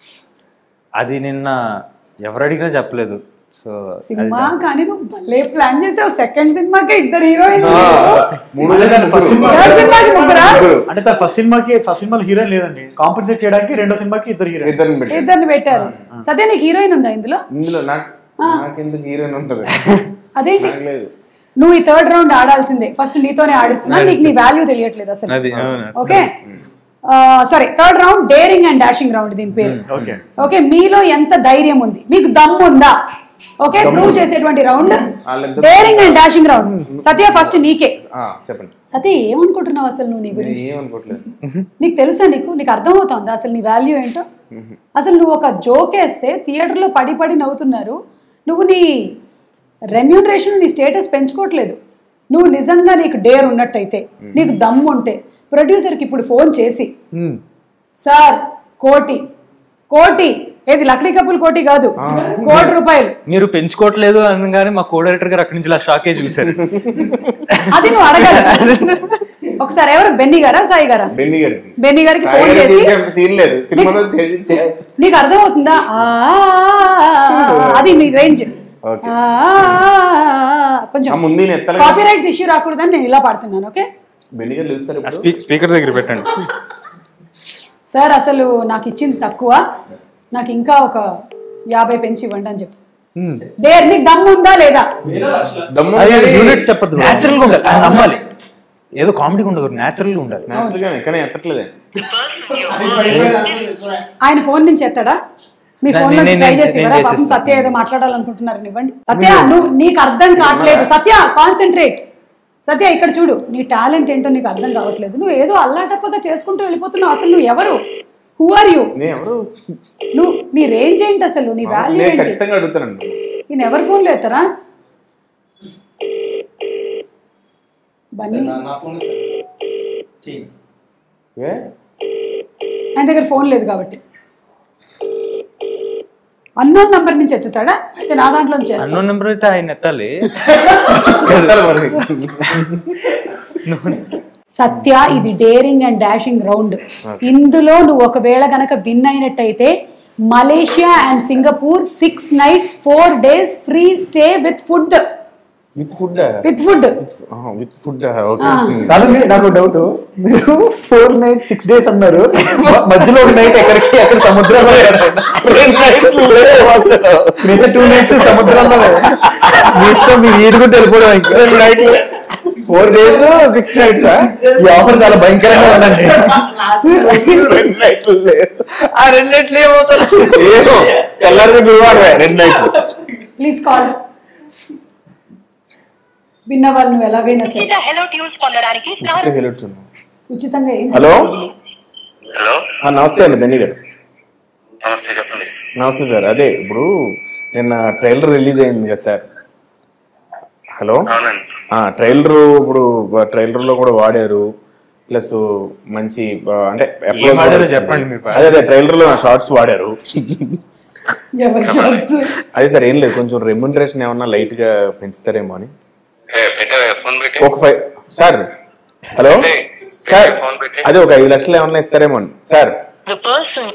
D: అది నిన్న ఎవరు అడిగినా చెప్పలేదు సో
B: సినిమా కానీ నువ్వు భలే ప్లాన్ చేసావు సెకండ్ సినిమాకే ఇద్దరు హీరోయిన్
A: మూడు
C: అదే దాని first సినిమా-
B: థర్డ్ సినిమాకి ముగ్గురా
C: అంటే తన ఫస్ట్ సినిమాకి ఫస్ట్ సినిమాలో హీరోయిన్ లేదండి కాంపెన్సేట్ చేయడానికి రెండో సినిమాకి ఇద్దరు హీరోయిన్
A: ఇద్దరిని పెట్టి
B: ఇద్దరిని పెట్టారు సత్య నీకు హీరోయిన్ ఉందా ఇందులో
A: ఇందులో నాకు నాకెందుకు హీరోయిన్ ఉంటుంది
B: అదేంటి
A: నాకు లేదు
B: నువ్వు ఈ థర్డ్ రౌండ్ ఆడాల్సిందే ఫస్ట్ నీతోనే ఆడిస్తున్నా నీకు నీ వాల్యూ తెలియట్లేదు అసలు
D: అది అవును
B: ఓకే ఆ, సరే third round daring and dashing round దీని పేరు
C: ఓకే
B: ఓకే మీలో ఎంత ధైర్యం ఉంది మీకు దమ్ము ఉందా ఓకే ప్రూవ్ చేసేటువంటి రౌండ్
A: వాళ్ళిద్దరు-
B: daring and dashing round Satya first నీకే
A: ఆ, చెప్పండి
B: సత్య ఏమనుకుంటున్నావు అసలు నువ్వు నీ
A: నేను
B: గురించి
A: ఏమనుకోవట్లేదు
B: నీకు తెలుసా నీకు నీకు అర్థమవుతోందా అసలు నీ వాల్యూ ఏంటో అసలు నువ్వు ఒక జోక్ వేస్తే థియేటర్లో పడి పడి నవ్వుతున్నారు నువ్వు నీ రెమ్యూనరేషన్ నీ స్టేటస్ పెంచుకోవట్లేదు నువ్వు నిజంగా నీకు డేర్ ఉన్నట్టయితే నీకు దమ్ము ఉంటే ప్రొడ్యూసర్కి ఇప్పుడు ఫోన్ చేసి సార్ కోటి కోటి ఏది లక్డీ కప్పులు కోటి కాదు కోటి రూపాయలు
D: మీరు పెంచుకోవట్లేదు అనగానే మా కో డైరెక్టర్ గారు అక్కడి నుంచి ఇలా షాకే చూశారు
B: అది నువ్వు అడగాలి ఒకసారి ఎవరు బెన్నీ గారా సాయి గారా
A: బెన్ని గారికి
B: బెన్నీ గారికి
A: సాయి
B: ఫోన్
A: గారు
B: చేసి
A: చేసేంత సీన్ లేదు సినిమాలో చే- చేస్తా.
B: నీకు అర్థమవుతుందా ఆ, అది నీ రేంజ్
A: Okay.
B: కొంచెం
A: ఆ ముందు ఈయన ఎత్తాలి
B: కాపీ రైట్స్ ఇష్యూ రాకూడదని నేను ఇలా పాడుతున్నాను ఓకే
A: బెన్ని గారు పిలుస్తారు ఇప్పుడు
D: స్పీకర్ దగ్గర పెట్టండి
B: సార్ అసలు నాకు ఇచ్చింది తక్కువ నాకు ఇంకా ఒక యాభై పెంచి ఇవ్వండి అని చెప్పి డేర్ నీకు దమ్ము ఉందా లేదా
A: దమ్ము
D: యూనిట్స్ చెప్పదు న్యాచురల్ గా ఉండాలి అది నమ్మాలి ఏదో కామెడీ ఉండదు న్యాచురల్ గా ఉండాలి
A: నేచురల్ గానే కానీ ఎత్తట్లేదే
B: ఆయన ఫోన్ నుంచి ఎత్తాడా మీ
D: నేను-
B: ఫోన్ నుంచి
D: నేను-
B: ట్రై
D: నేను-
B: చేసి
D: నేను
B: ఇవ్వరా? పాపం
D: చేసేస్తాను.
B: సత్య ఏదో మాట్లాడాలనుకుంటున్నారని ఇవ్వండి సత్య నువ్వు నీకు అర్థం కావట్లేదు సత్య కాన్సన్ట్రేట్ సత్య ఇక్కడ చూడు నీ టాలెంట్ ఏంటో నీకు అర్థం కావట్లేదు నువ్వు ఏదో అల్లాటప్పగా చేసుకుంటూ వెళ్ళిపోతున్నావు అసలు నువ్వు ఎవరు హూ ఆర్ యూ
A: నేను ఎవరు
B: నువ్వు నీ రేంజ్ ఏంటి అసలు నీ వాల్యూ
A: నేను
B: ఏంటి
A: ఖచ్చితంగా అడుగుతానండి
B: ఈయన ఎవరు ఫోన్లో ఎత్తారా బన్నీ
E: నా ఫోన్ చెయ్యి
A: ఏ
B: ఆయన దగ్గర ఫోన్ లేదు కాబట్టి అన్నోన్ నంబర్ నుంచి ఎత్తుతాడా అయితే నా దాంట్లో నుంచి చేస్తా.
D: అన్నో నెంబర్ అయితే ఆయన ఎత్తాలి
A: ఎత్తాలి మరి
B: సత్య ఇది డేరింగ్ అండ్ డాషింగ్ రౌండ్ ఇందులో నువ్వు ఒకవేళ గనక విన్ అయినట్టయితే Malaysia and Singapore six nights four days free stay with food
A: with food
B: with food
A: with food okay
C: కాదండి నాకు డౌట్ మీరు ఫోర్ నైట్ సిక్స్ డేస్ అన్నారు మ- మధ్యలో ఒక నైట్ ఎక్కడికి అక్కడ సముద్రంలో మిగతా టూ నైట్స్ సముద్రంలో మీ ఇష్టం మీరు ఈదుకుంటూ వెళ్ళిపోవడం ఇంకా night
A: four days six nights
C: ఈ ఆఫర్ చాలా భయంకరంగా ఉందండి
A: రెండు నైట్లు
C: ఆ రెండిట్లు ఏమవుతారు
A: ఏమో తెల్లారి గురువారం రెండు నైట్లు
B: ప్లీజ్ కాల్ విన్న వాళ్ళు నువ్వు ఎలాగైనా సరే
F: ఉచిత హెలో ట్యూన్స్ పొందడానికి స్టార్
A: వెళ్ళొచ్చున్నాం
B: ఉచితంగా ఏం
A: హలో
G: హలో
A: ఆ, నమస్తే అండి బెన్ని గారు
G: నమస్తే చెప్పండి
A: నమస్తే సార్ అదే ఇప్పుడు నిన్న ట్రైలర్ రిలీజ్ అయింది కదా సార్ హలో
G: అవునండి
A: ట్రైలర్ ఇప్పుడు ట్రైలర్ లో కూడా వాడారు ప్లస్ మంచి ఆ, అంటే applause
D: వాడారో
A: కూడా వచ్చింది.
D: చెప్పండి మీరు.
A: అదే అదే ట్రైలర్ లో షార్ట్స్ వాడారు
B: ఎవరి షార్ట్స్
A: అదే సార్ ఏం లేదు కొంచెం రెమ్యునరేషన్ ఏమన్నా లైట్ గా పెంచుతారేమో అని
G: ఏ, పెట్టే ఫోన్ పెట్టి
A: ఒక ఫైవ్ సార్ హలో
G: పెట్టే,
A: సార్
G: పెట్టే, ఫోన్ పెట్టి.
A: అదే ఒక ఐదు లక్షలు ఏమన్నా ఇస్తారేమో అని sir
F: the person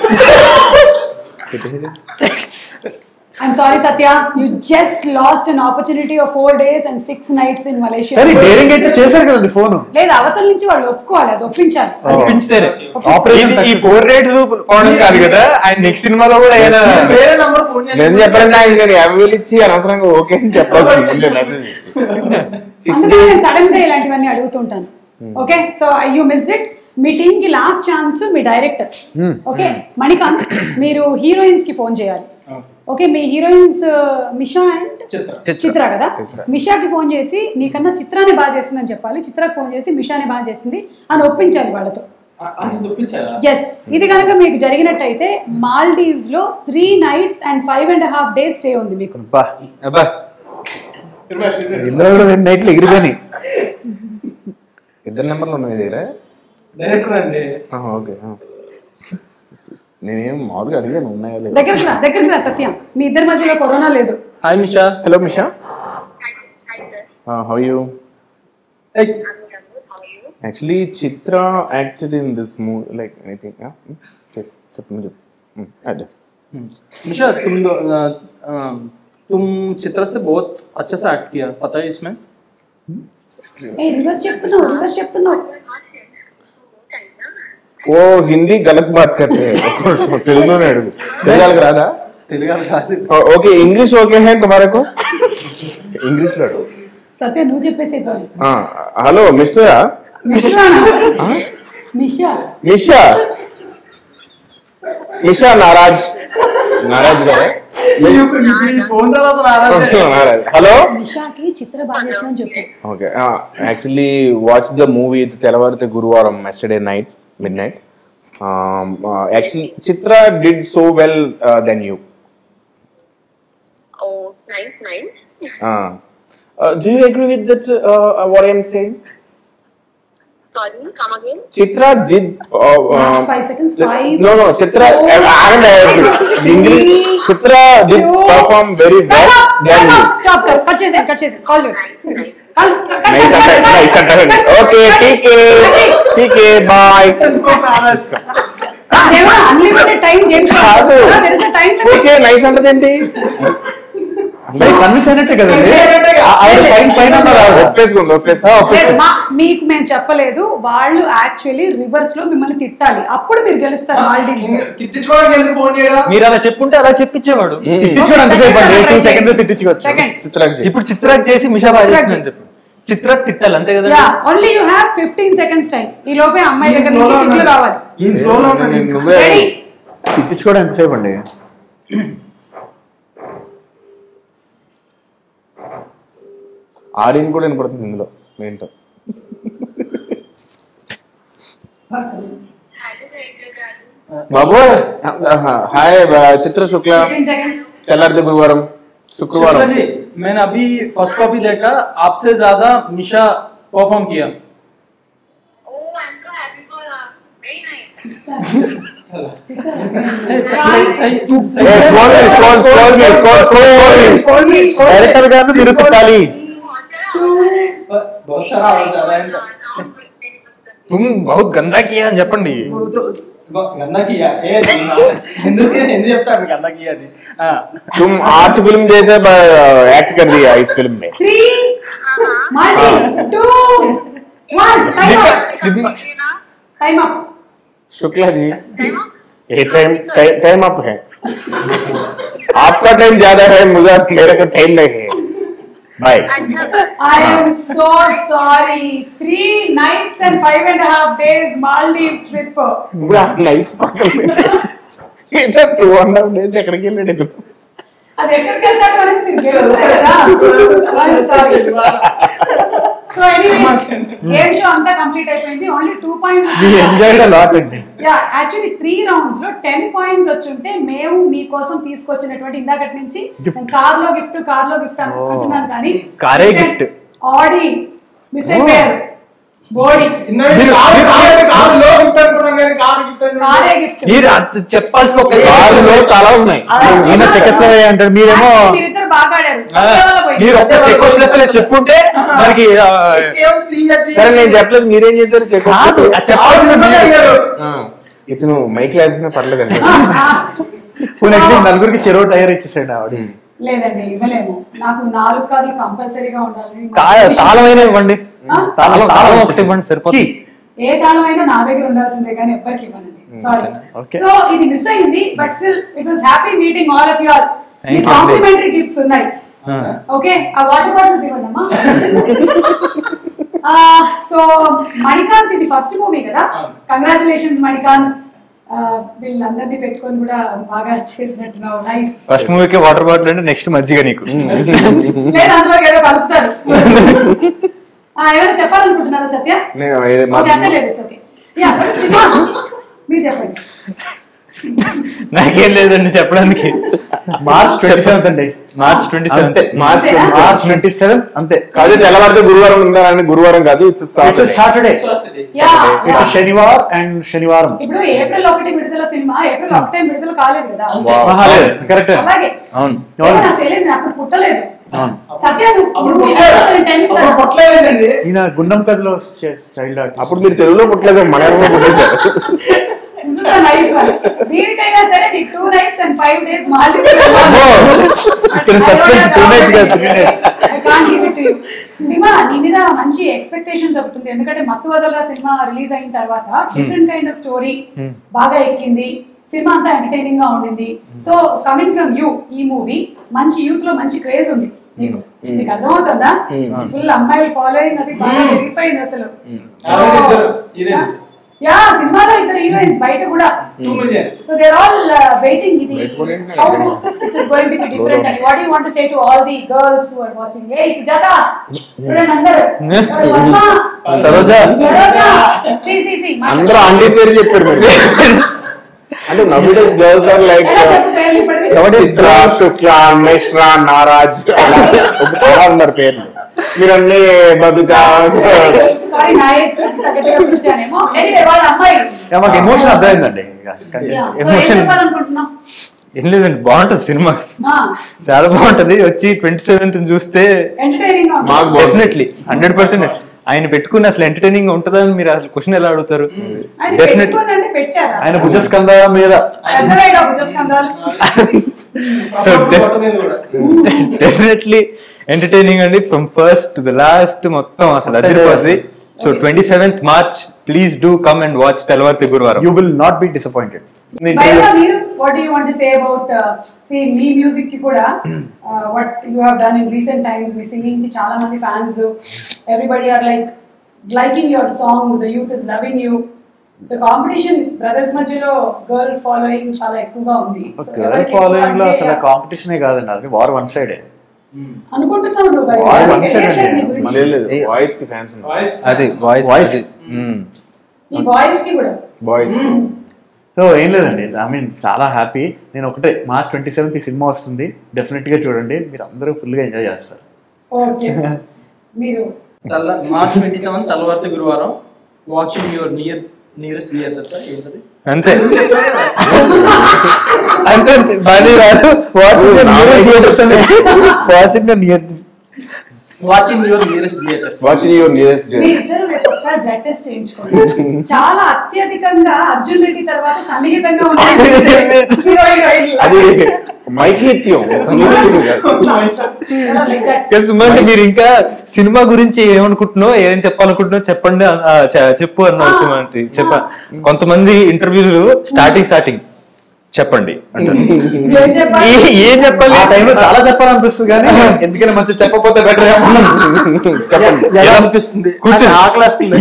B: I'm sorry Satya you just lost an opportunity of four days and six nights in Malaysia
C: కానీ డేరింగ్ అయితే చేశారు కదండి ఫోన్
B: లేదు అవతల నుంచి వాళ్ళు ఒప్పుకోవాలి అది ఒప్పించాలి
D: పెంచుతారే
C: ఆపరేషన్
D: ఈ ఫోర్ రేట్స్ పోవడం కాదు కదా ఆయన నెక్స్ట్ సినిమాలో కూడా ఆయన
E: వేరే నంబర్ ఫోన్
A: నేను చెప్పాలంటే ఆయన నేను యాభై వేలు ఇచ్చి అనవసరంగా ఓకే అని చెప్పాల్సింది ముందే మెసేజ్ ఇచ్చి సిక్స్
B: అందుకని
A: డేస్
B: నేను సడన్ గా ఇలాంటివన్నీ అడుగుతుంటాను okay so you missed it మీ టీమ్ కి లాస్ట్ ఛాన్స్ మీ డైరెక్టర్ ఓకే మణికాంత్ మీరు హీరోయిన్స్ కి ఫోన్ చేయాలి ఓకే మీ హీరోయిన్స్ మిషా అండ్
E: చిత్ర
B: చిత్ర కదా మిషాకి ఫోన్ చేసి నీకన్నా చిత్రాన్ని బాగా చేసిందని చెప్పాలి చిత్రకు ఫోన్ చేసి మిషాని బాగా చేసింది అని ఒప్పించాలి వాళ్ళతో
E: అది తప్పించారా
B: ఎస్ ఇది కనుక మీకు జరిగినట్టయితే మాల్డీవ్స్ లో three nights and five and half days stay ఉంది మీకు
C: అబ్బా
D: అబ్బా
C: ఇందులో కూడా రెండు నైట్లు ఎగిరిపోయినాయి
A: ఇద్దరు నెంబర్లు ఉన్నాయి మీ దగ్గర
E: డైరెక్టర్ అండి
A: ఆహా, ఓకే ఆ. నేనేం మామూలుగా అడిగాను ఉన్నాయా లేదా
B: దగ్గరికి రా దగ్గరికి రా సత్యం మీ ఇద్దరి మధ్యలో కరోనా లేదు
E: hi Misha
A: hello Misha how you actually Chitra acted in this movie like anything చెప్పు నువ్వు చెప్పు Hmm, అదే
E: निशा तुम दो- अ, अ, तुम चित्र से बहुत अच्छा से एक्ट किया पता है इसमें
B: ఏ రివర్స్ చెప్తున్నావు రివర్స్ చెప్తున్నావు
A: ఓ హిందీ గలత్ బాత్ కర్తే తెలుగులోనే అడుగు తెలుగు రాదా
E: తెలుగు కాదు
A: ఓకే ఇంగ్లీష్ ఓకే హే తుమారే కో ఇంగ్లీష్ లో అడుగు
B: సత్య నువ్వు చెప్పేసి పోనీ
A: హలో మిస్టర్
B: మిషా మిషా
A: నిషా నిషా నారాజ్ నారాజ్ గారే
E: ఫోన్ తర్వాత నారాజే.
A: నారాజ్ హలో
B: మిషాకి చిత్ర బాగా చేస్తుందని చెప్పు
A: okay actually watch the movie తెల్లవారితే గురువారం yesterday night midnight actually Chitra did so well then you
F: Oh, nice, nice.
A: Do you agree with that what I'm saying
F: Sorry, come again.
A: Chitra did
B: Last five seconds. Five,
A: no no Chitra
B: four,
A: English
B: three,
A: Chitra did
B: two,
A: perform very well then you
B: stop sir cut చేసేది cut చేసేది call
A: nice అంటే nice అంటే okay టీకే టీకే bye
B: unlimited time game
A: కాదు
B: time
A: టీకే nice అంటే ఏంటి
C: convince అయినట్టే కదండి ఆ- ఆవిడ ఫైన్ ఫైన్ అన్నారు ఆవిడ.
A: ఒప్పేసుకుంది ఒప్పేసుకుంది
B: మీకు మేము చెప్పలేదు వాళ్ళు యాక్చువల్లీ రివర్స్ లో మిమ్మల్ని తిట్టాలి అప్పుడు మీరు గెలుస్తారు మాల్డీవ్స్
E: తిట్టించుకోవడానికి ఎందుకు ఫోన్ చేయడం
D: మీరు అలా చెప్పుంటే అలా చెప్పించేవాడు
C: తిట్టించుకోవడం అంతసేపు అండి టూ సెకండ్స్ తిట్టించుకోవచ్చు
B: సెకండ్
A: చిత్రాక్షి
D: ఇప్పుడు చిత్రాకి చేసి మిషా బాగా చేస్తుందని చెప్పు చిత్ర తిట్టాలి అంతే కదా
B: yeah only you have fifteen seconds time ఈ లోపే అమ్మాయి దగ్గర నుంచి తిట్లు రావాలి
E: ఈ ఫ్లోలో
A: నువ్వే
B: రెడీ
C: తిట్టించుకోవడం ఎంతసేపు అండి
A: ఆడియన్ కూడా వినపడుతుంది ఇందులో ఏంటో బాబు hi Chitra Shukla
B: fifteen seconds
A: తెల్లారితే గురువారం శుక్రవారం
E: शुक्ला जी मैंने अभी फर्स्ट कॉपी देखा आपसे ज्यादा निशा परफॉर्म किया
F: Oh, I'm so happy for her. Very nice.
C: Director గారిని మీరు తిట్టాలి
E: बहुत सारा आवाज आ रहा है इनका।
D: తుమ్ బహుత్ గందా కియా అని చెప్పండి
E: గందా కియా ఏ ఎందుకు ఎందుకు చెప్తాను గందా కియా అది ఆ,
A: तुम आर्ट फिल्म जैसे एक्ट कर दिया इस फिल्म में
B: three Maldives two one time up time up
A: Shukla ji ये टाइम टाइम अप है आपका टाइम ज्यादा है मुझे मेरे को टाइम नहीं है bye
B: I am so sorry. Three nights and five and a half days Maldives trip.
A: Nights పక్కన మిగతా టూ అండ్ హాఫ్ డేస్ ఎక్కడికి వెళ్ళాడు ఇది
B: అది ఎక్కడికి వెళ్తాడు అనేది మీరు గెలుస్తారు కదా I'm sorry. So anyway game show అంతా కంప్లీట్ అయిపోయింది only two points
C: enjoy lot అండి
B: యా యాక్చువల్లీ త్రీ రౌండ్స్ లో టెన్ పాయింట్స్ వచ్చుంటే మేము మీకోసం తీసుకొచ్చినటువంటి ఇందాకటి నుంచి కార్ లో గిఫ్ట్ కార్ లో గిఫ్ట్ అంటున్నాను కానీ
D: కారే gift.
B: ఆడి మిస్ అయిపోయారు బోడీ
E: ఇందాక కారు- కారు- కారులో gift అనుకున్నాం కానీ కారు gift అనుకున్నాం.
B: కారే గిఫ్ట్
D: మీరు అంత చెప్పాల్సిన ఒక
A: కారులో తల ఉన్నాయి
C: ఈయన చెక్కస్లవయ్య అంటారు మీరేమో
B: మీరిద్దరు బాగా ఆడారు
D: ఆ,
B: సత్య వల్ల పోయింది.
D: మీరు ఒక్క చెక్ క్వశ్చన్ చెప్పుంటే మనకి ఆ,
E: ఏం CH?
A: సరే నేను చెప్పలేదు మీరేం చేశారు చెక్
D: కాదు ఆ చెప్పాల్సిన
E: కారు అడిగారు.
A: ఇతను మైక్ లేకపోయినా పర్లేదు అండి
B: ఆ,
C: నెక్స్ట్ నలుగురికి చెరువు టైర్ ఇచ్చేసాడు ఆవిడ
B: లేదండి ఇవ్వలేము నాకు నాలుగు కార్లు కంపల్సరీగా ఉండాలి
D: తా- తాళమైన ఇవ్వండి
B: ఆ?
D: తాళం తాళం ఒకటి ఇవ్వండి సరిపోతుంది
B: ఏ తాళమైనా నా దగ్గర ఉండాల్సిందే కానీ ఎవ్వరికి ఇవ్వనండి సారీ
C: Okay.
B: సో ఇది మిస్ అయింది but still it was happy meeting all of you all మీ
D: Thank you.
B: కాంప్లిమెంటరీ గిఫ్ట్స్ ఉన్నాయి
D: ఆ.
B: ఓకే ఆ వాటర్ బాటిల్స్ ఇవ్వండి అమ్మా సో మణికాంత్ ఇది ఫస్ట్ మూవీ కదా కంగ్రాచులేషన్స్ మణికాంత్ ఆ, వీళ్ళందరినీ పెట్టుకొని కూడా బాగా చేసినట్టున్నావు నైస్
D: ఫస్ట్ మూవీకి వాటర్ బాటిల్ అంటే నెక్స్ట్ మజ్జిగ నీకు
B: లేదు అందులో ఏదో కలుపుతారు ఆ, ఏమైనా చెప్పాలనుకుంటున్నారా సత్య
A: నేను ఇది
B: ఓ,
A: మా
B: చెప్పలేదు ఇట్స్ ఓకే యా సినిమా మీరు చెప్పండి
D: నాకేం లేదండి చెప్పడానికి
C: మార్చ్ ట్వంటీ సెవెంత్ అండి
D: మార్చ్ ట్వంటీ
C: అంతే
D: సెవెంత్
A: మార్చ్
B: అంతేనా?
C: మార్చ్ ట్వంటీ సెవెంత్ అంతే
A: కాదు తెల్లవారితే గురువారం ఉందని గురువారం కాదు ఇట్స్
C: సాటర్డే
B: యా
C: ఇట్స్ శనివార్ అండ్ శనివారం
B: ఇప్పుడు ఏప్రిల్ ఒకటి విడుదల సినిమా ఏప్రిల్ ఒకటే విడుదల కాలేదు కదా
C: కరెక్ట్
B: అలాగే
C: అవును
B: ఏమో నాకు తెలియదు నేను అప్పుడు పుట్టలేదు
C: అవును
B: సత్య నువ్వు
E: అప్పుడు
B: నువ్వు
E: పుట్టలేదు.
B: tenth
E: అప్పుడు
B: కదా.
E: పుట్టలేదండి
C: ఈయన గుండం కథలో చైల్డ్ ఆర్టిస్ట్
A: అప్పుడు మీరు తెలుగులో పుట్టలేదు మన ఎవరో పుట్టేశారు
B: This is a nice one. దీనికైనా సరే నీకు two nights and five days
C: ఇక్కడ suspense two nights కాదు, three nights.
B: సినిమా నీ మీద మంచి ఎక్స్పెక్టేషన్స్ ఒకటి ఉంది ఎందుకంటే మత్తు వదలరా సినిమా రిలీజ్ అయిన తర్వాత డిఫరెంట్ కైండ్ ఆఫ్ స్టోరీ బాగా ఎక్కింది సినిమా అంతా ఎంటర్టైనింగ్ గా ఉండింది సో కమింగ్ ఫ్రమ్ యూ ఈ మూవీ మంచి యూత్ లో మంచి క్రేజ్ ఉంది నీకు నీకు అర్థమవుతుందా ఫుల్ అమ్మాయిల ఫాలోయింగ్ అది బాగా పెరిగిపోయింది అసలు
E: అలాగే ఇద్దరు heroines.
B: యా సినిమాలో ఇద్దరు హీరోయిన్స్ బయట కూడా
E: two million
B: So they're all uh, waiting. ఇది
A: Wait for it.
B: how it is going to be different. And what do you want to say to all the girls who are watching? Hey, Sujata, చూడండి అందరూ. ఎవరు? Varma,
C: Saroja
B: Saroja, see, see, see.
A: అందరూ aunty పేరు చెప్పాడు మీరు అంటే నవ్విడస్ girls are like
B: ఎలా చెప్పు పేర్లు ఇప్పటివి?
A: చిత్ర శుక్ల మేష్ట్రా నారాజ్ అలా చాలా ఉన్నారు పేర్లు మీరు అన్ని బతుకా
B: Sorry, నా age కి తగ్గట్టుగా పిలిచానేమో. Anyway, వాళ్ళ అమ్మాయి.
C: మాకు ఎమోషన్ అర్థమైందండి
B: Yeah. So ఏం
D: Emotion.
B: చెప్పాలనుకుంటున్నావు?
D: ఏం లేదండి బాగుంటది సినిమా
B: Ah,
D: చాలా బాగుంటది వచ్చి ట్వంటీ సెవెంత్ చూస్తే
B: entertaining గా ఉంది.
A: మాకు బాగుంది.
D: డెఫినెట్లీ హండ్రెడ్ పర్సెంట్ ఆయన పెట్టుకుని అసలు ఎంటర్టైనింగ్ ఉంటుందా అని మీరు అసలు క్వశ్చన్ ఎలా అడుగుతారు
B: ఆయన
D: డెఫినెట్
B: పెట్టుకోనంటే పెట్టారా?
C: ఆయన భుజస్కంద మీద
B: పెద్దవేగా భుజస్కంధాలు.
D: సో
E: కూడా
D: డెఫినెట్లీ ఎంటర్టైనింగ్ అండి from first to the last మొత్తం అసలు అదిరిపోతుంది so twenty seventh March please do come and watch తెల్లవారితే గురువారం
C: you will not be disappointed
B: బైరా మీరు what you want say about see మీ మ్యూజిక్ కి కూడా what you have done in recent times మీ సింగింగ్ కి చాలా మంది fans everybody are like liking your song the youth is loving you so competition brothers మధ్యలో గర్ల్ ఫాలోయింగ్ చాలా ఎక్కువగా ఉంది So,
C: గర్ల్
B: ఎవరికి ఎక్కువ
C: ఫాలోయింగ్ లో
B: అంటే,
C: అసలు కాంపిటీషనే కాదండి అది వార్ వన్ సైడే
B: అనుకుంటున్నావు నువ్వు మరి.
C: War one
B: తెలియట్లేదు
C: side
B: నీ
C: అండి.
B: గురించి.
A: లేదు వాయిస్ కి ఫ్యాన్స్
E: వాయిస్
D: అది వాయిస్
C: Voice.
B: ఈ బాయ్స్ కి కూడా
A: బాయ్స్
C: సో ఏం లేదండి ఐ మీన్ చాలా హ్యాపీ నేను ఒకటే మార్చ్ ట్వంటీ సెవెంత్ ఈ సినిమా వస్తుంది డెఫినెట్ గా చూడండి మీరు అందరూ ఫుల్ గా ఎంజాయ్ చేస్తారు
B: ఓకే మీరు
E: తెల్ల మార్చ్ ట్వంటీ సెవెన్ తెల్లవారితే గురువారం watching your near nearest theatre sir ఏంటది
D: అంతే అంతే అంతే బాగా రాదు
C: watching near
E: watching your nearest theatre
A: watching your nearest
B: మీ ఇద్దరు రేపు ఒకసారి బ్లడ్ టెస్ట్ చేయించుకోండి చాలా అత్యధికంగా అర్జున్ రెడ్డి తర్వాత సన్నిహితంగా ఉంటుంది హీరో హీరోయిన్ల.
A: అది మైథిత్యం సంగీతం కాదు
B: Kind of like that.
D: Yes, Suman మీరు ఇంకా సినిమా గురించి ఏమనుకుంటున్నావు ఏం చెప్పాలనుకుంటున్నావు చెప్పండి అన్న- ఆ, చె- చెప్పు అన్న
B: ఆ.
D: సుమన్ అంటే చెప్ప కొంతమంది ఇంటర్వ్యూలు స్టార్టింగ్ స్టార్టింగ్ చెప్పండి అంటారు
B: ఏం చెప్పాలి?
D: ఏ- ఏం చెప్పాలి
C: ఆ టైంలో చాలా చెప్పాలనిపిస్తుంది కానీ ఎందుకని మంచి చెప్పకపోతే బెటర్
A: చెప్పండి
C: ఎలా అనిపిస్తుంది
D: కూర్చొని.
C: ఆకలిస్తుంది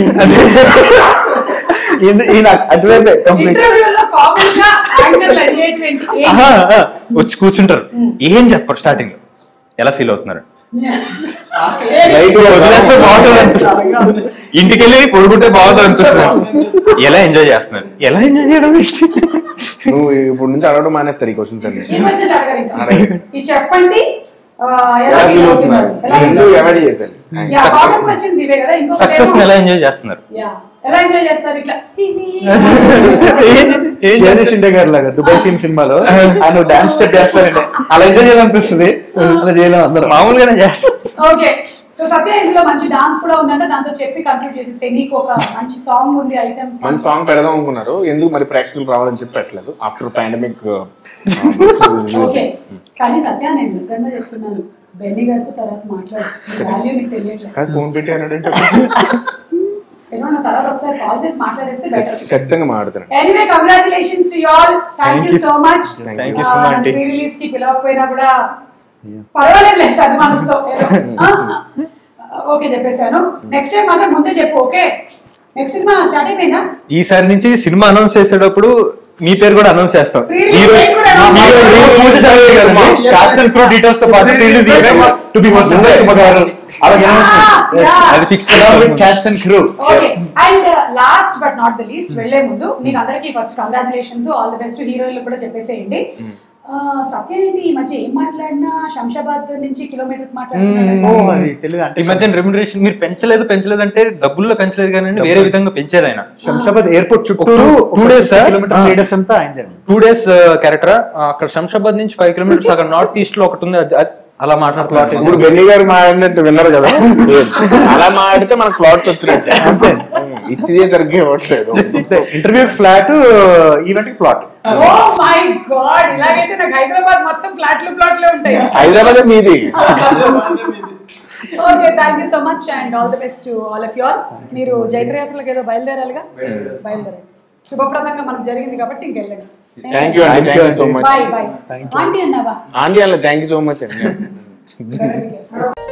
C: ఈయన అటువైపే కంప్లీట్
B: ఇంటర్వ్యూలో కామన్ గా యాంకర్లు అడిగేటువంటి ఏం-
D: ఆహా, ఆ, వచ్చి కూర్చుంటారు ఏం చెప్పరు స్టార్టింగ్ ఎలా ఫీల్ అవుతున్నారు
A: Right గా
D: వదిలేస్తే బాగుంటుంది అనిపిస్తుంది ఇంటికి వెళ్ళి పడుకుంటే బాగుంటుంది అనిపిస్తుంది ఎలా ఎంజాయ్ చేస్తున్నారు ఎలా ఎంజాయ్ చేయడం ఏంటి?
A: నువ్వు ఇప్పుడు నుంచి అడగడం మానేస్తారు ఈ క్వశ్చన్స్ అన్ని
B: ఈ క్వశ్చన్ అడగరు ఇంకా.
A: అడగరు.
B: ఇది చెప్పండి ఆ, ఎలా
A: ఎలా
B: feel
A: ఫీల్
B: అవుతున్నారు
A: అవుతున్నారు
B: ఎలా feel
A: రెండు
B: అవుతున్నారు?
A: అవాయిడ్ చేశారు
B: Yeah, common questions ఇవే కదా ఇంకొకటి
D: సక్సెస్
B: ఏమో-
D: ఎలా ఎంజాయ్ చేస్తున్నారు
B: Yeah. ఎలా ఎంజాయ్ చేస్తారు ఇట్లా
D: ఏం- ఏం
C: షేర్
D: చేస్తారు?
C: షిండే గారు లాగా దుబాయ్ సీన్ సినిమాలో ఆయన డాన్స్ స్టెప్ చేస్తారండి అలా ఎంజాయ్ చేయాలనిపిస్తుంది అలా చేయలేము అందరం
D: మామూలుగానే చేస్తారు
B: ఓకే సో సత్య ఇందులో మంచి డాన్స్ కూడా ఉందంటే దాంతో చెప్పి కంప్లీట్ చేసేసి నీకు ఒక మంచి సాంగ్ ఉంది ఐటమ్స్
A: మంచి సాంగ్ పెడదాం అనుకున్నారు ఎందుకు మరి ప్రేక్షకులు రావాలని చెప్పి పెట్టలేదు ఆఫ్టర్ పాండమిక్
B: ఓకే కానీ సత్య నేను నిజంగా చెప్తున్నాను బెన్నీ గారితో తర్వాత మాట్లాడు వాల్యూ నీకు తెలియట్లేదు
A: కాదు ఫోన్ పెట్టి అన్నాడంటే
B: ఏమో నా తర్వాత ఒకసారి కాల్ చేసి మాట్లాడేస్తే బెటర్
A: ఖచ్చితంగా మాట్లాడుతున్నాను
B: anyway congratulations to all thank you so much
D: Thank you so much, aunty.
B: Pre release కి పిలవకపోయినా కూడా పర్వాలేదు లేదు పెద్ద మనసుతో ఓకే చెప్పేశాను నెక్స్ట్ టైం మాత్రం ముందే చెప్పు ఓకే నెక్స్ట్ సినిమా స్టార్ట్ అయిపోయిందా
D: ఈసారి నుంచి సినిమా అనౌన్స్ చేసేటప్పుడు మీ పేరు కూడా అనౌన్స్ చేస్తాం
B: Pre-release
D: ఈ రోజు
B: date కూడా announce
D: ఈ రోజు
B: చేస్తాం.
D: పూజ జరిగే కదండి.
C: కాస్ట్ అండ్ క్రూ డీటెయిల్స్ తో పాటు రిలీజ్ టు బి హోస్ట్ గారు అలాగే
B: Yeah, yeah.
D: అది fix
C: cast and crew
B: okay and last but not the least వెళ్లే ముందు మీకు అందరికీ first congratulations all the best హీరోయిన్లు కూడా చెప్పేసేయండి ఆ, సత్య ఏంటి ఈ మధ్య ఏం మాట్లాడినా శంషాబాద్ నుంచి కిలోమీటర్స్
C: ఓ
B: మాట్లాడుతున్నారు
C: అది తెలుగు అంటే
D: ఈ మధ్య రెమ్యునరేషన్ మీరు పెంచలేదు పెంచలేదు అంటే డబ్బుల్లో పెంచలేదు కానీ వేరే విధంగా పెంచారు ఆయన
C: శంషాబాద్ ఎయిర్పోర్ట్ చుట్టూ
D: two- two days, sir.
C: Kilometer
D: Ah.
C: Radius అంతా అయింది
D: టూ డేస్ క్యారెక్టర్ అక్కడ శంషాబాద్ నుంచి ఫైవ్ కిలోమీటర్స్ అక్కడ నార్త్ ఈస్ట్ లో ఒకటి ఉంది అది- అది అలా మాట్లాడుతున్నారు
A: ఇప్పుడు బెన్నీ గారు మాట్లాడినట్టు విన్నారు కదా Same. అలా మాట్లాడితే మనకు ప్లాట్స్ వచ్చినట్టే
C: అంతే.
A: ఇచ్చిదే సరిగ్గా ఇవ్వట్లేదు
C: ఇంటర్వ్యూ ఫ్లాట్ ఈవెంట్ కి ప్లాట్
B: ఓ మై గాడ్ ఇలాగైతే నాకు హైదరాబాద్ మొత్తం ఫ్లాట్లు ప్లాట్లే ఉంటాయి
A: హైదరాబాద్ మీది
B: okay thank you so much and all the best to all of your మీరు జైత్రయాత్రలకు ఏదో బయలుదేరాలిగా బయలుదేరండి శుభప్రదంగా మనకు జరిగింది కాబట్టి ఇంకెళ్ళండి
A: థ్యాంక్ యూ అండి thank you so much
B: bye bye aunty అన్నావా
A: ఆంటీ అలా థ్యాంక్ యూ సో మచ్ అండి
B: Very good.